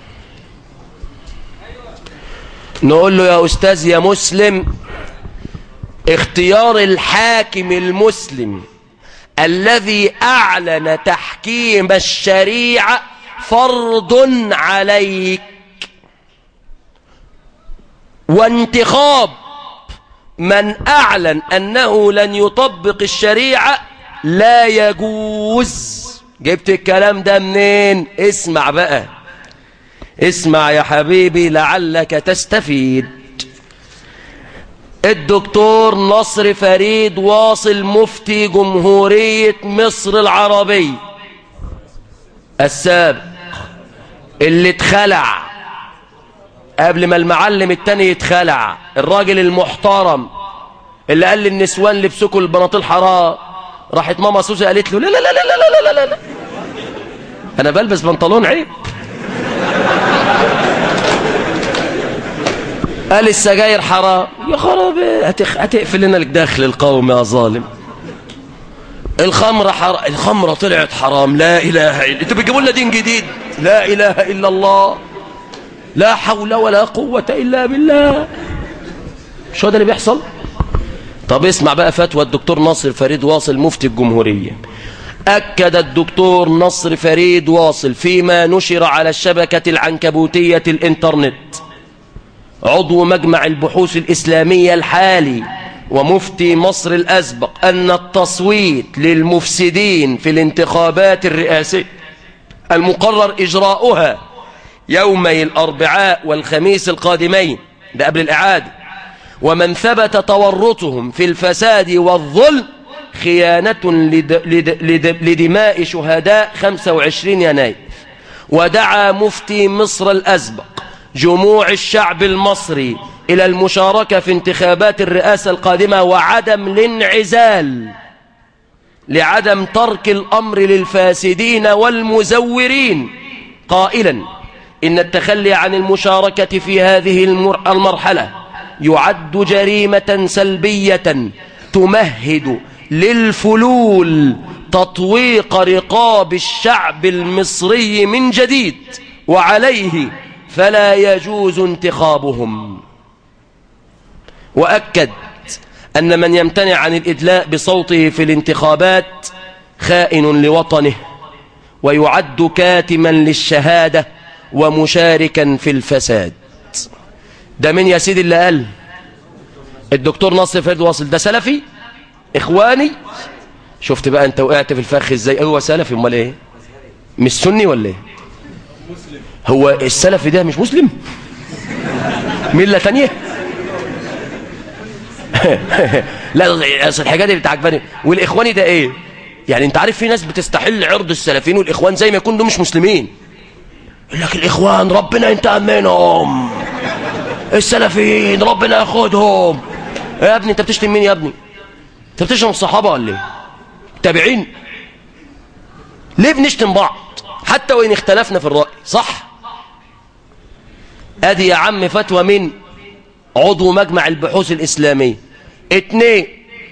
نقول له يا أستاذ يا مسلم اختيار الحاكم المسلم الذي أعلن تحكيم الشريعة فرض عليك وانتخاب من أعلن أنه لن يطبق الشريعة لا يجوز جبت الكلام ده منين اسمع بقى اسمع يا حبيبي لعلك تستفيد الدكتور نصر فريد واصل مفتي جمهورية مصر العربية السابق اللي اتخلع قبل ما المعلم التاني يتخلع الراجل المحترم اللي قال للنسوان لبسكوا البناطيل حرام راحت ماما سوزي قالت له لا لا لا لا لا لا لا لا انا بلبس بنطلون عيب قال السجاير حرام يا خرابي هتخ... هتقفل لنا الداخل القومي يا ظالم الخمرة حرام الخمرة طلعت حرام لا إله إلا انتوا بتجيبوا لنا دين جديد لا إله إلا الله لا حول ولا قوة إلا بالله مش هو ده اللي بيحصل طب اسمع بقى فتوى الدكتور ناصر فريد واصل مفتي الجمهورية أكد الدكتور نصر فريد واصل فيما نشر على الشبكة العنكبوتية الإنترنت عضو مجمع البحوث الإسلامية الحالي ومفتي مصر الأسبق أن التصويت للمفسدين في الانتخابات الرئاسية المقرر إجراؤها يومي الأربعاء والخميس القادمين ده قبل الإعادة ومن ثبت تورطهم في الفساد والظلم خيانة لد لد لد لدماء شهداء 25 يناير ودعا مفتي مصر الأسبق جموع الشعب المصري إلى المشاركة في انتخابات الرئاسة القادمة وعدم الانعزال لعدم ترك الأمر للفاسدين والمزورين قائلا إن التخلي عن المشاركة في هذه المرحلة يعد جريمة سلبية تمهد للفلول تطويق رقاب الشعب المصري من جديد وعليه فلا يجوز انتخابهم وأكد أن من يمتنع عن الإدلاء بصوته في الانتخابات خائن لوطنه ويعد كاتما للشهادة ومشاركا في الفساد ده من يا سيدي اللي قال الدكتور ناصر فريد واصل ده سلفي إخواني شفت بقى أنت وقعت في الفخ إزاي هو سلفي امال إيه مش سني ولا إيه هو السلفي ده مش مسلم ملة تانية لا اصل الحاجات اللي بتعجبني والاخواني ده ايه يعني انت عارف في ناس بتستحل عرض السلفيين والاخوان زي ما يكون دول مش مسلمين يقول لك الاخوان ربنا ينتقم منهم السلفيين ربنا ياخدهم يا ابني انت بتشتم مين يا ابني انت بتشتم الصحابه ولا ايه تابعين ليه بنشتم بعض حتى وان اختلفنا في الراي صح ادي يا عم فتوى من عضو مجمع البحوث الاسلاميه اتنين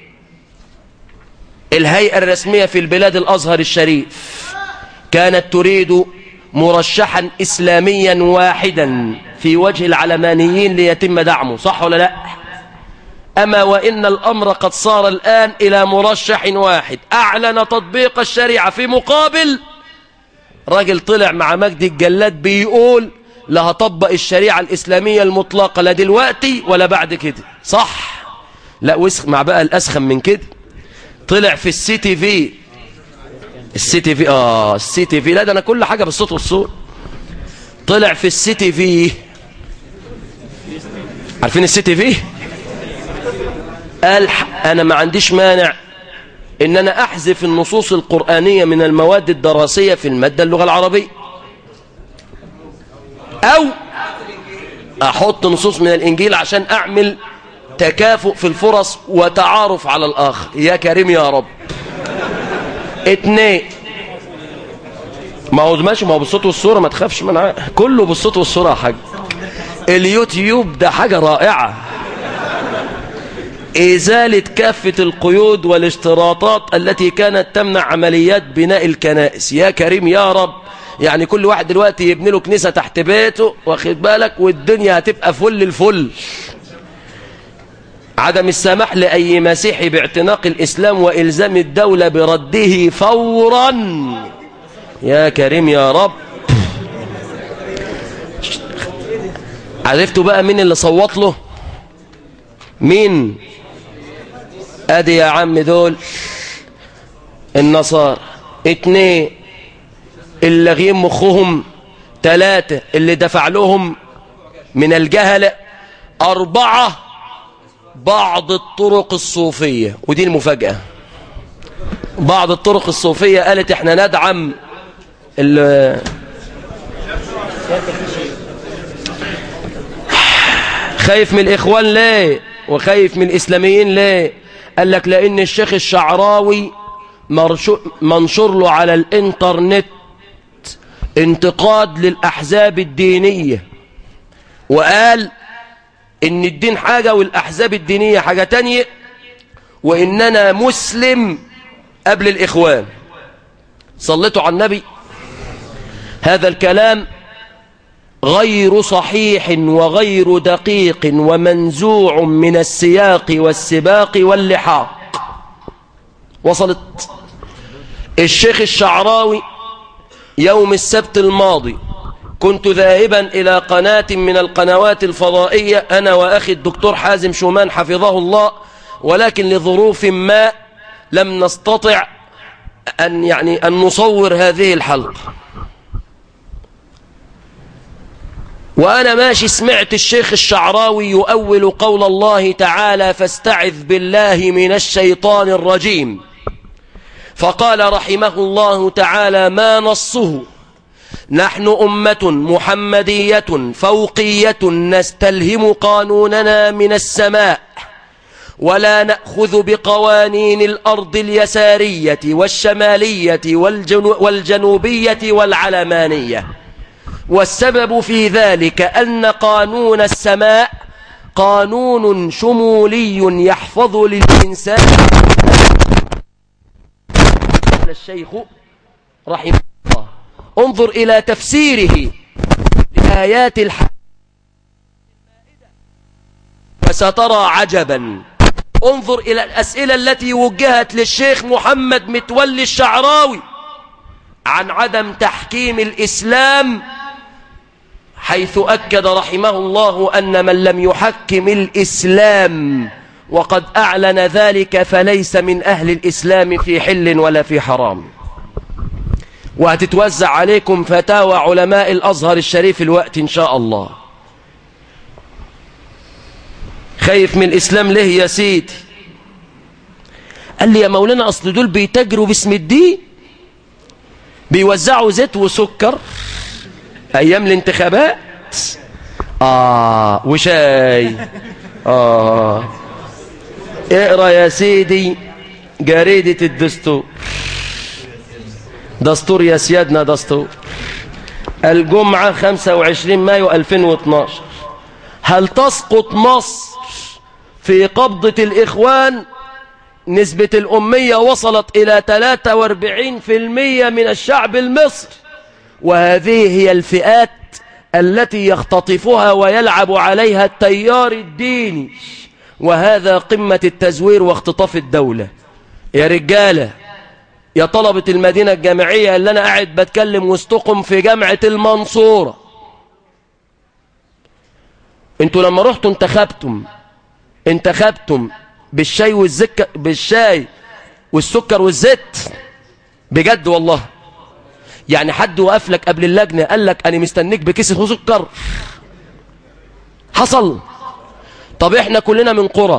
الهيئه الرسميه في البلاد الازهر الشريف كانت تريد مرشحا اسلاميا واحدا في وجه العلمانيين ليتم دعمه صح ولا لا أما وإن الأمر قد صار الآن إلى مرشح واحد أعلن تطبيق الشريعة في مقابل راجل طلع مع مجدي الجلاد بيقول لا هطبق الشريعة الإسلامية المطلقة لا دلوقتي ولا بعد كده صح لا واسمع بقى الأسخن من كده طلع في السي تي في السي تي في اه السي تي في لا ده انا كل حاجة بالصوت والصور طلع في السيتي في عارفين السيتي في قال انا ما عنديش مانع ان انا احذف النصوص القرآنية من المواد الدراسية في المادة اللغة العربية او احط نصوص من الانجيل عشان اعمل تكافؤ في الفرص وتعارف على الاخر يا كريم يا رب اتنين ما هو ماشي ما هو بالصوت والصورة ما تخافش من كله بالصوت والصورة يا حاج اليوتيوب ده حاجة رائعة إزالة كافة القيود والاشتراطات التي كانت تمنع عمليات بناء الكنائس يا كريم يا رب يعني كل واحد دلوقتي يبني له كنيسة تحت بيته واخد بالك والدنيا هتبقى فل الفل عدم السماح لأي مسيحي باعتناق الإسلام وإلزام الدولة برده فورا يا كريم يا رب عرفتوا بقى مين اللي صوت له مين ادي يا عم دول النصارى اتنين اللي لاغيين مخهم تلاتة اللي دفع لهم من الجهل أربعة بعض الطرق الصوفية ودي المفاجأة بعض الطرق الصوفية قالت احنا ندعم خايف من الإخوان ليه وخايف من الإسلاميين ليه قال لك لأن الشيخ الشعراوي منشر له على الإنترنت انتقاد للأحزاب الدينية وقال إن الدين حاجة والأحزاب الدينية حاجة تانية وإننا مسلم قبل الإخوان صليتوا على النبي هذا الكلام غير صحيح وغير دقيق ومنزوع من السياق والسباق واللحاق وصلت الشيخ الشعراوي يوم السبت الماضي كنت ذاهبا إلى قناة من القنوات الفضائية أنا وأخي الدكتور حازم شومان حفظه الله ولكن لظروف ما لم نستطع أن, يعني أن نصور هذه الحلقة وأنا ماشي سمعت الشيخ الشعراوي يؤول قول الله تعالى فاستعذ بالله من الشيطان الرجيم فقال رحمه الله تعالى ما نصه نحن أمة محمدية فوقية نستلهم قانوننا من السماء ولا نأخذ بقوانين الأرض اليسارية والشمالية والجنوبية والعلمانية والسبب في ذلك أن قانون السماء قانون شمولي يحفظ للإنسان قال الشيخ رحمه الله انظر إلى تفسيره لآيات الحق فسترى عجبا انظر إلى الأسئلة التي وجهت للشيخ محمد متولي الشعراوي عن عدم تحكيم الإسلام حيث أكد رحمه الله أن من لم يحكم الإسلام وقد أعلن ذلك فليس من أهل الإسلام في حل ولا في حرام وهتتوزع عليكم فتاوى علماء الأزهر الشريف الوقت إن شاء الله خايف من الإسلام ليه يا سيدي قال لي يا مولانا أصل دول بيتجروا باسم الدين بيوزعوا زيت وسكر أيام الانتخابات آه وشاي آه اقرأ يا سيدي جريدة الدستور دستور يا سيادنا دستور الجمعة 25 مايو 2012 هل تسقط مصر في قبضة الإخوان نسبة الأمية وصلت إلى 43% من الشعب المصري وهذه هي الفئات التي يختطفها ويلعب عليها التيار الديني وهذا قمة التزوير واختطاف الدولة يا رجالة يا طلبة المدينة الجامعية اللي أنا قاعد بتكلم وسطكم في جامعة المنصورة انتوا لما رحتوا انتخبتم انتخبتم بالشاي والزك بالشاي والسكر والزيت بجد والله يعني حد وقف لك قبل اللجنة قال لك أنا مستنيك بكيس سكر حصل طب احنا كلنا من قرى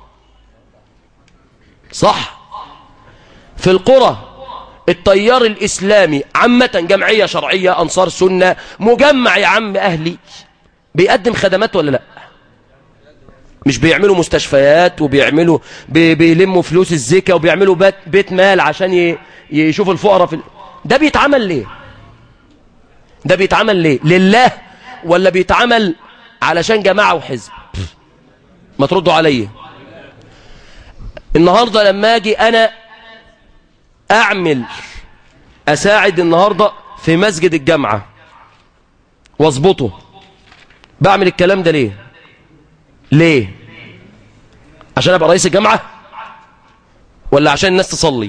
صح في القرى التيار الإسلامي عامة جمعية شرعية أنصار سنة مجمع يا عم أهلي بيقدم خدمات ولا لا مش بيعملوا مستشفيات وبيعملوا بي بيلموا فلوس الزكاة وبيعملوا بيت, بيت مال عشان ي- يشوفوا الفقراء في ال... ده بيتعمل ليه ده بيتعمل ليه لله ولا بيتعمل علشان جماعة وحزب ما تردوا عليا النهاردة لما اجي انا اعمل اساعد النهاردة في مسجد الجامعة واظبطه بعمل الكلام ده ليه ليه عشان ابقى رئيس الجامعة ولا عشان الناس تصلي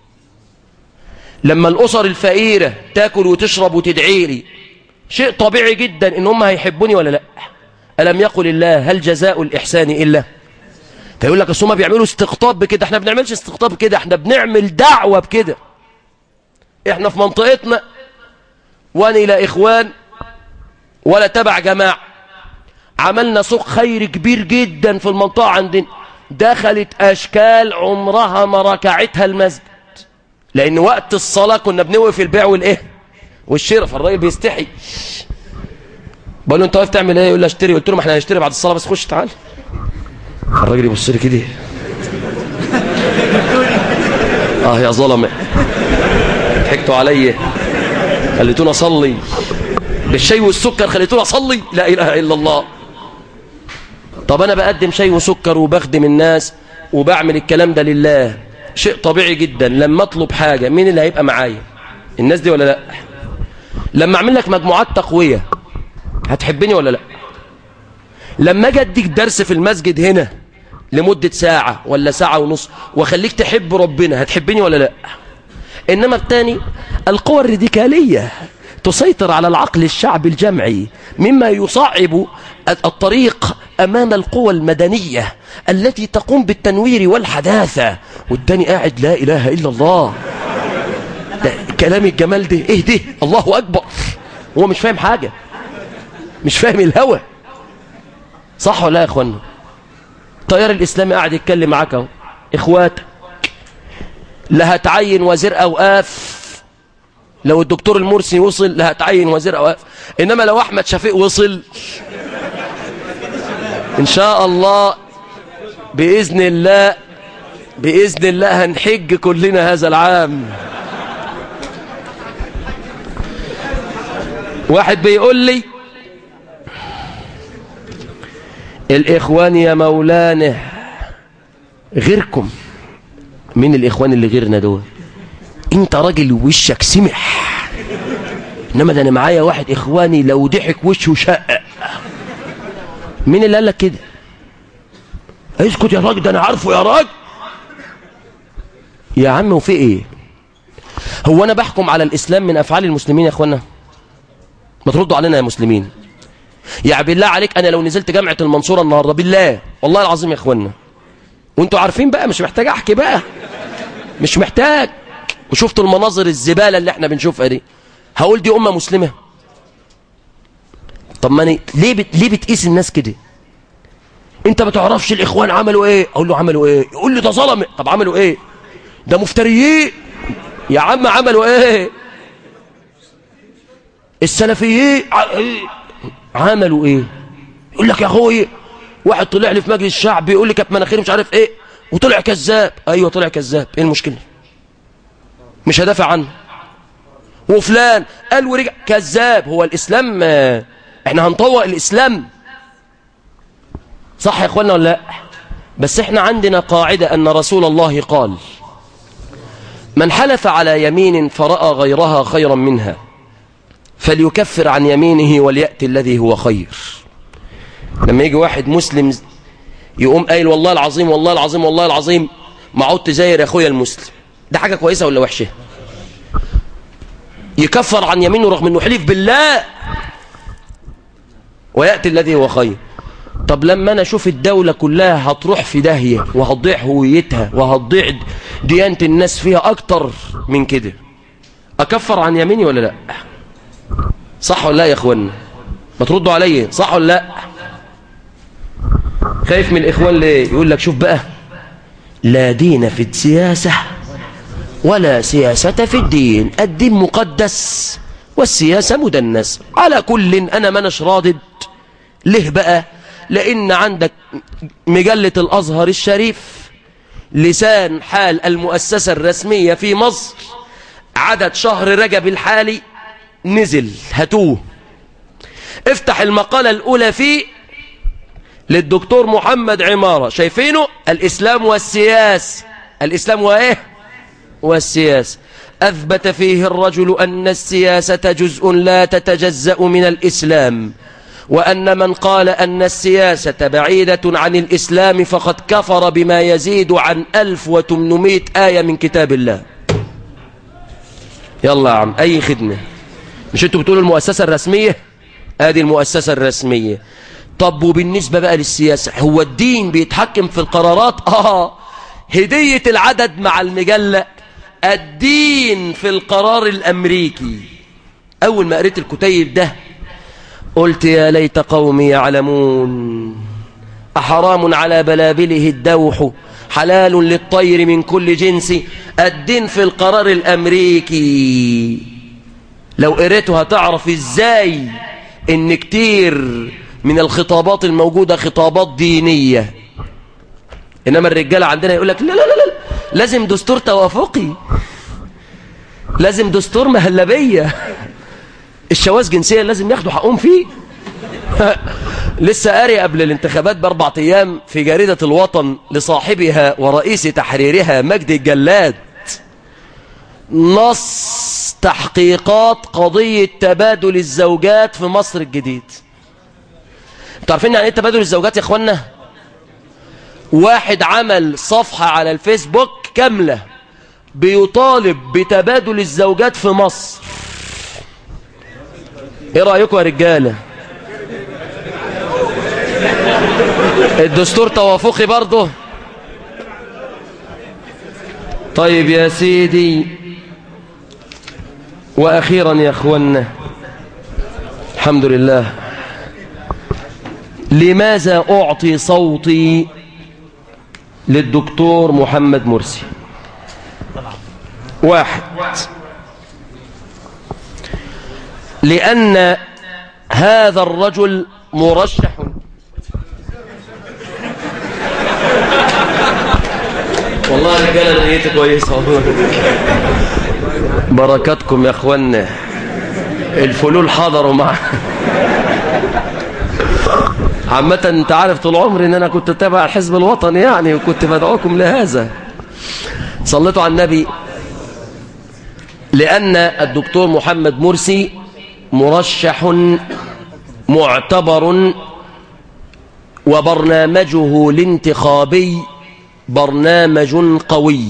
لما الاسر الفقيرة تاكل وتشرب وتدعي لي شيء طبيعي جدا ان هم هيحبوني ولا لا ألم يقل الله هل جزاء الإحسان إلا فيقول لك أصل هم بيعملوا استقطاب بكده احنا بنعملش استقطاب كده احنا بنعمل دعوة بكده احنا في منطقتنا وانا لا إخوان ولا تبع جماعة عملنا سوق خير كبير جدا في المنطقة عندنا دخلت أشكال عمرها ما ركعتها المسجد لأن وقت الصلاة كنا بنوقف البيع والإيه والشراء فالراجل بيستحي بقول له انت واقف تعمل ايه يقول لي اشتري قلت له ما احنا هنشتري بعد الصلاه بس خش تعال الراجل يبص لي كده اه يا ظلمه ضحكتوا عليا خليتوني اصلي بالشاي والسكر خليتوني اصلي لا اله الا الله طب انا بقدم شاي وسكر وبخدم الناس وبعمل الكلام ده لله شيء طبيعي جدا لما اطلب حاجه مين اللي هيبقى معايا الناس دي ولا لا لما اعمل لك مجموعات تقويه هتحبني ولا لا لما اجي اديك درس في المسجد هنا لمدة ساعة ولا ساعة ونص واخليك تحب ربنا هتحبني ولا لا انما الثاني القوى الراديكالية تسيطر على العقل الشعبي الجمعي مما يصعب الطريق امام القوى المدنية التي تقوم بالتنوير والحداثة والتاني قاعد لا اله الا الله ده كلام الجمال ده ايه ده الله اكبر هو مش فاهم حاجة مش فاهم الهوى صح ولا يا اخوانا التيار الاسلامي قاعد يتكلم معاك اهو اخواتك لا هتعين وزير اوقاف لو الدكتور المرسي وصل لا هتعين وزير اوقاف انما لو احمد شفيق وصل ان شاء الله باذن الله باذن الله هنحج كلنا هذا العام واحد بيقول لي الإخوان يا مولانا غيركم مين الإخوان اللي غيرنا دول انت راجل وشك سمح انما ده انا معايا واحد اخواني لو ضحك وشه شقق مين اللي قال لك كده اسكت يا راجل ده انا عارفه يا راجل يا عم وفي ايه هو انا بحكم على الاسلام من افعال المسلمين يا اخوانا ما تردوا علينا يا مسلمين يعني بالله عليك انا لو نزلت جامعة المنصورة النهاردة بالله والله العظيم يا اخوانا وانتوا عارفين بقى مش محتاج احكي بقى مش محتاج وشفتوا المناظر الزبالة اللي احنا بنشوفها دي هقول دي امة مسلمة طب ما أنا ليه بت... ليه بتقيس الناس كده انت ما تعرفش الاخوان عملوا ايه اقول له عملوا ايه يقول لي ده ظلم طب عملوا ايه ده مفتريين يا عم عملوا ايه السلفيين ع- إيه؟ عملوا ايه يقول لك يا اخوي واحد طلع لي في مجلس الشعب بيقول لي كانت مناخيري مش عارف ايه وطلع كذاب ايوه طلع كذاب ايه المشكله مش هدافع عنه وفلان قال ورجع كذاب هو الاسلام آه، احنا هنطوق الاسلام صح يا اخوانا ولا لا بس احنا عندنا قاعده ان رسول الله قال من حلف على يمين فراى غيرها خيرا منها فليكفر عن يمينه وليأتي الذي هو خير لما يجي واحد مسلم يقوم قايل والله العظيم والله العظيم والله العظيم ما عدت زاير يا اخويا المسلم ده حاجة كويسة ولا وحشة يكفر عن يمينه رغم انه حلف بالله ويأتي الذي هو خير طب لما انا اشوف الدولة كلها هتروح في داهية وهتضيع هويتها وهتضيع ديانة الناس فيها اكتر من كده أكفر عن يميني ولا لا صح ولا لا يا أخوانا ما تردوا علي صح ولا لا خايف من الإخوان ليه يقول لك شوف بقى لا دين في السياسة ولا سياسة في الدين الدين مقدس والسياسة مدنس على كل أنا منش رادد ليه بقى لأن عندك مجلة الأزهر الشريف لسان حال المؤسسة الرسمية في مصر عدد شهر رجب الحالي نزل هاتوه افتح المقالة الأولى فيه للدكتور محمد عمارة شايفينه الإسلام والسياسة الإسلام وإيه والسياسة أثبت فيه الرجل أن السياسة جزء لا تتجزأ من الإسلام وأن من قال أن السياسة بعيدة عن الإسلام فقد كفر بما يزيد عن 1800 آية من كتاب الله يلا يا عم أي خدمة مش انتوا بتقولوا المؤسسة الرسمية ادي المؤسسة الرسمية طب وبالنسبة بقى للسياسة هو الدين بيتحكم في القرارات اه هدية العدد مع المجلة الدين في القرار الامريكي اول ما قريت الكتيب ده قلت يا ليت قومي يعلمون أحرام على بلابله الدوح حلال للطير من كل جنس الدين في القرار الأمريكي لو قريته هتعرف ازاي ان كتير من الخطابات الموجودة خطابات دينية انما الرجالة عندنا يقول لك لا لا لا لا لازم دستور توافقي لازم دستور مهلبية الشواذ جنسية لازم ياخدوا حقهم فيه لسه قاري قبل الانتخابات باربع ايام في جريدة الوطن لصاحبها ورئيس تحريرها مجدي الجلاد نص تحقيقات قضية تبادل الزوجات في مصر الجديد انتوا عارفين يعني ايه تبادل الزوجات يا اخوانا واحد عمل صفحة على الفيسبوك كاملة بيطالب بتبادل الزوجات في مصر ايه رأيكم يا رجالة الدستور توافقي برضه طيب يا سيدي وأخيرا يا أخوانا الحمد لله لماذا أعطي صوتي للدكتور محمد مرسي واحد لأن هذا الرجل مرشح والله يا رجاله نيتي كويسه والله بركاتكم يا اخوانا الفلول حضروا مع عامة انت عارف طول عمري ان انا كنت تابع الحزب الوطني يعني وكنت بدعوكم لهذا صليتوا على النبي لأن الدكتور محمد مرسي مرشح معتبر وبرنامجه الانتخابي برنامج قوي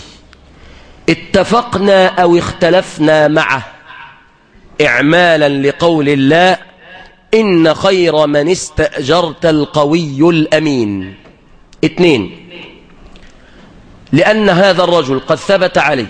اتفقنا أو اختلفنا معه إعمالا لقول الله إن خير من استأجرت القوي الأمين اثنين لأن هذا الرجل قد ثبت عليه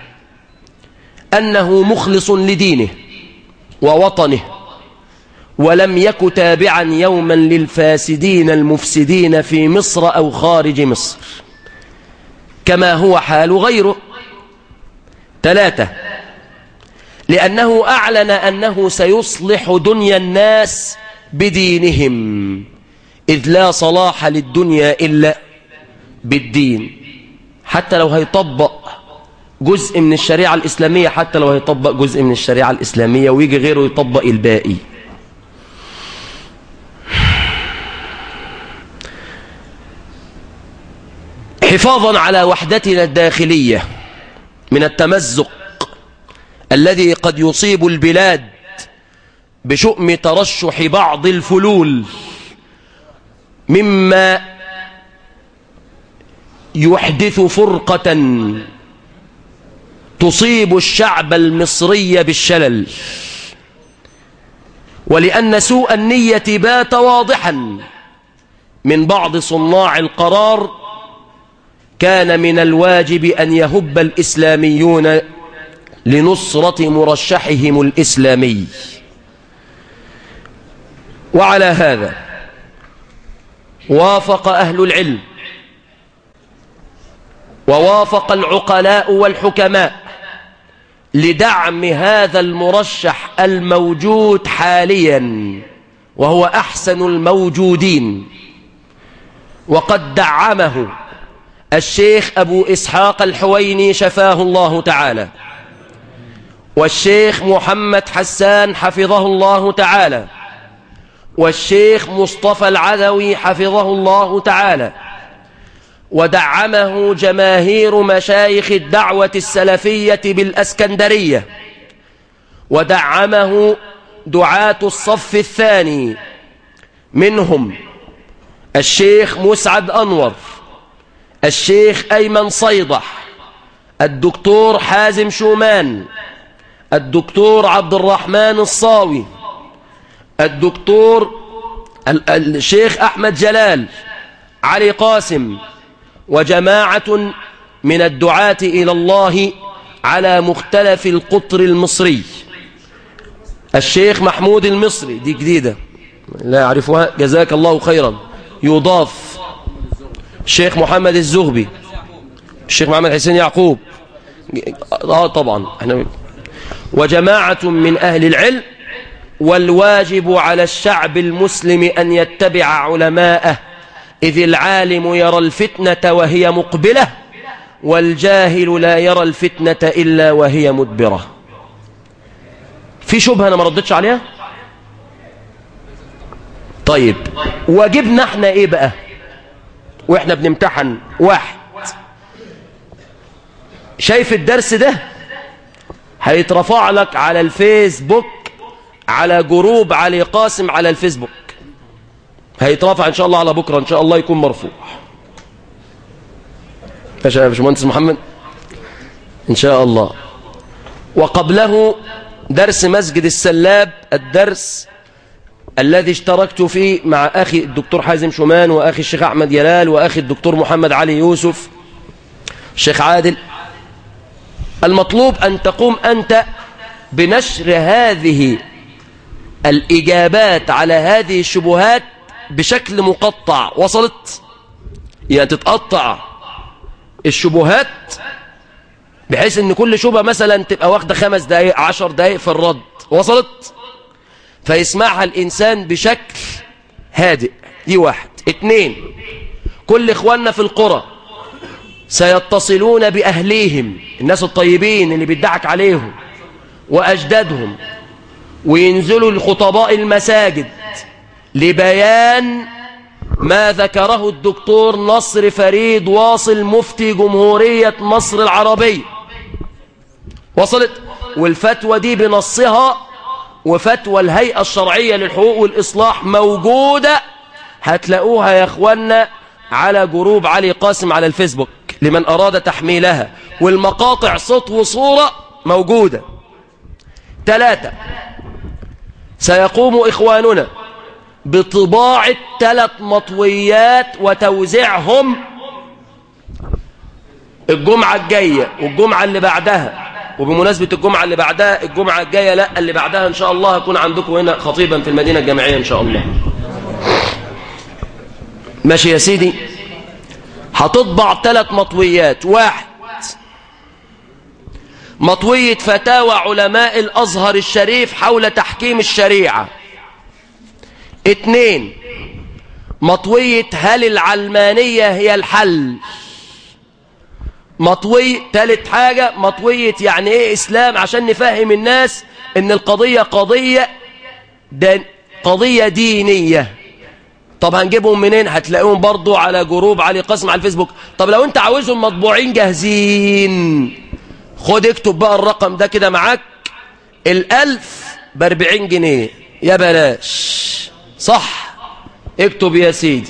أنه مخلص لدينه ووطنه ولم يك تابعا يوما للفاسدين المفسدين في مصر أو خارج مصر كما هو حال غيره ثلاثة لأنه أعلن أنه سيصلح دنيا الناس بدينهم إذ لا صلاح للدنيا إلا بالدين حتى لو هيطبق جزء من الشريعة الإسلامية حتى لو هيطبق جزء من الشريعة الإسلامية ويجي غيره يطبق الباقي حفاظا على وحدتنا الداخلية من التمزق الذي قد يصيب البلاد بشؤم ترشح بعض الفلول مما يحدث فرقة تصيب الشعب المصري بالشلل ولأن سوء النية بات واضحا من بعض صناع القرار كان من الواجب أن يهب الإسلاميون لنصرة مرشحهم الإسلامي وعلى هذا وافق أهل العلم ووافق العقلاء والحكماء لدعم هذا المرشح الموجود حاليا وهو أحسن الموجودين وقد دعمه الشيخ أبو إسحاق الحويني شفاه الله تعالى والشيخ محمد حسان حفظه الله تعالى والشيخ مصطفى العدوي حفظه الله تعالى ودعمه جماهير مشايخ الدعوة السلفية بالأسكندرية ودعمه دعاة الصف الثاني منهم الشيخ مسعد أنور الشيخ أيمن صيدح الدكتور حازم شومان الدكتور عبد الرحمن الصاوي الدكتور الشيخ أحمد جلال علي قاسم وجماعة من الدعاة إلى الله على مختلف القطر المصري الشيخ محمود المصري دي جديدة لا يعرفها جزاك الله خيرا يضاف الشيخ محمد الزغبي الشيخ محمد حسين يعقوب اه طبعا احنا وجماعة من أهل العلم والواجب على الشعب المسلم أن يتبع علماءه إذ العالم يرى الفتنة وهي مقبلة والجاهل لا يرى الفتنة إلا وهي مدبرة في شبهة أنا ما ردتش عليها طيب واجبنا احنا ايه بقى واحنا بنمتحن واحد شايف الدرس ده هيترفع لك على الفيسبوك على جروب علي قاسم على الفيسبوك هيترفع ان شاء الله على بكرة ان شاء الله يكون مرفوع يا باشمهندس محمد ان شاء الله وقبله درس مسجد السلاب الدرس الذي اشتركت فيه مع أخي الدكتور حازم شومان وأخي الشيخ أحمد يلال وأخي الدكتور محمد علي يوسف الشيخ عادل المطلوب أن تقوم أنت بنشر هذه الإجابات على هذه الشبهات بشكل مقطع وصلت يعني تتقطع الشبهات بحيث ان كل شبهة مثلا تبقى واخدة خمس دقايق عشر دقايق في الرد وصلت فيسمعها الإنسان بشكل هادئ دي واحد اتنين كل إخواننا في القرى سيتصلون بأهليهم الناس الطيبين اللي بيدعك عليهم وأجدادهم وينزلوا لخطباء المساجد لبيان ما ذكره الدكتور نصر فريد واصل مفتي جمهورية مصر العربية وصلت والفتوى دي بنصها وفتوى الهيئة الشرعية للحقوق والإصلاح موجودة هتلاقوها يا أخوانا على جروب علي قاسم على الفيسبوك لمن أراد تحميلها والمقاطع صوت وصورة موجودة ثلاثة سيقوم إخواننا بطباعة ثلاث مطويات وتوزيعهم الجمعة الجاية والجمعة اللي بعدها وبمناسبة الجمعة اللي بعدها الجمعة الجاية لا اللي بعدها إن شاء الله هكون عندكم هنا خطيبا في المدينة الجامعية إن شاء الله ماشي يا سيدي هتطبع ثلاث مطويات واحد مطوية فتاوى علماء الأزهر الشريف حول تحكيم الشريعة اتنين مطوية هل العلمانية هي الحل مطوي تالت حاجة مطوية يعني ايه اسلام عشان نفهم الناس ان القضية قضية دين قضية دينية طب هنجيبهم منين هتلاقيهم برضو على جروب علي قسم على الفيسبوك طب لو انت عاوزهم مطبوعين جاهزين خد اكتب بقى الرقم ده كده معاك الالف باربعين جنيه يا بلاش صح اكتب يا سيدي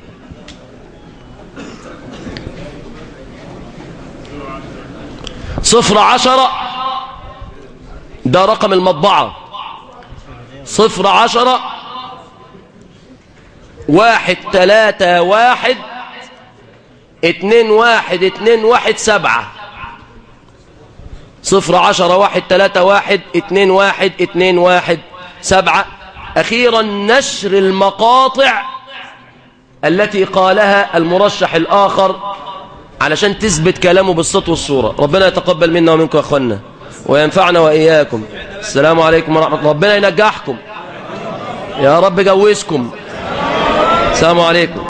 صفر عشرة ده رقم المطبعة صفر عشرة واحد تلاتة واحد اتنين واحد اتنين واحد سبعة صفر عشرة واحد تلاتة واحد اتنين واحد اتنين واحد سبعة أخيرا نشر المقاطع التي قالها المرشح الآخر علشان تثبت كلامه بالصوت والصورة ربنا يتقبل منا ومنكم يا أخوانا وينفعنا وإياكم السلام عليكم ورحمة الله ربنا ينجحكم يا رب جوزكم السلام عليكم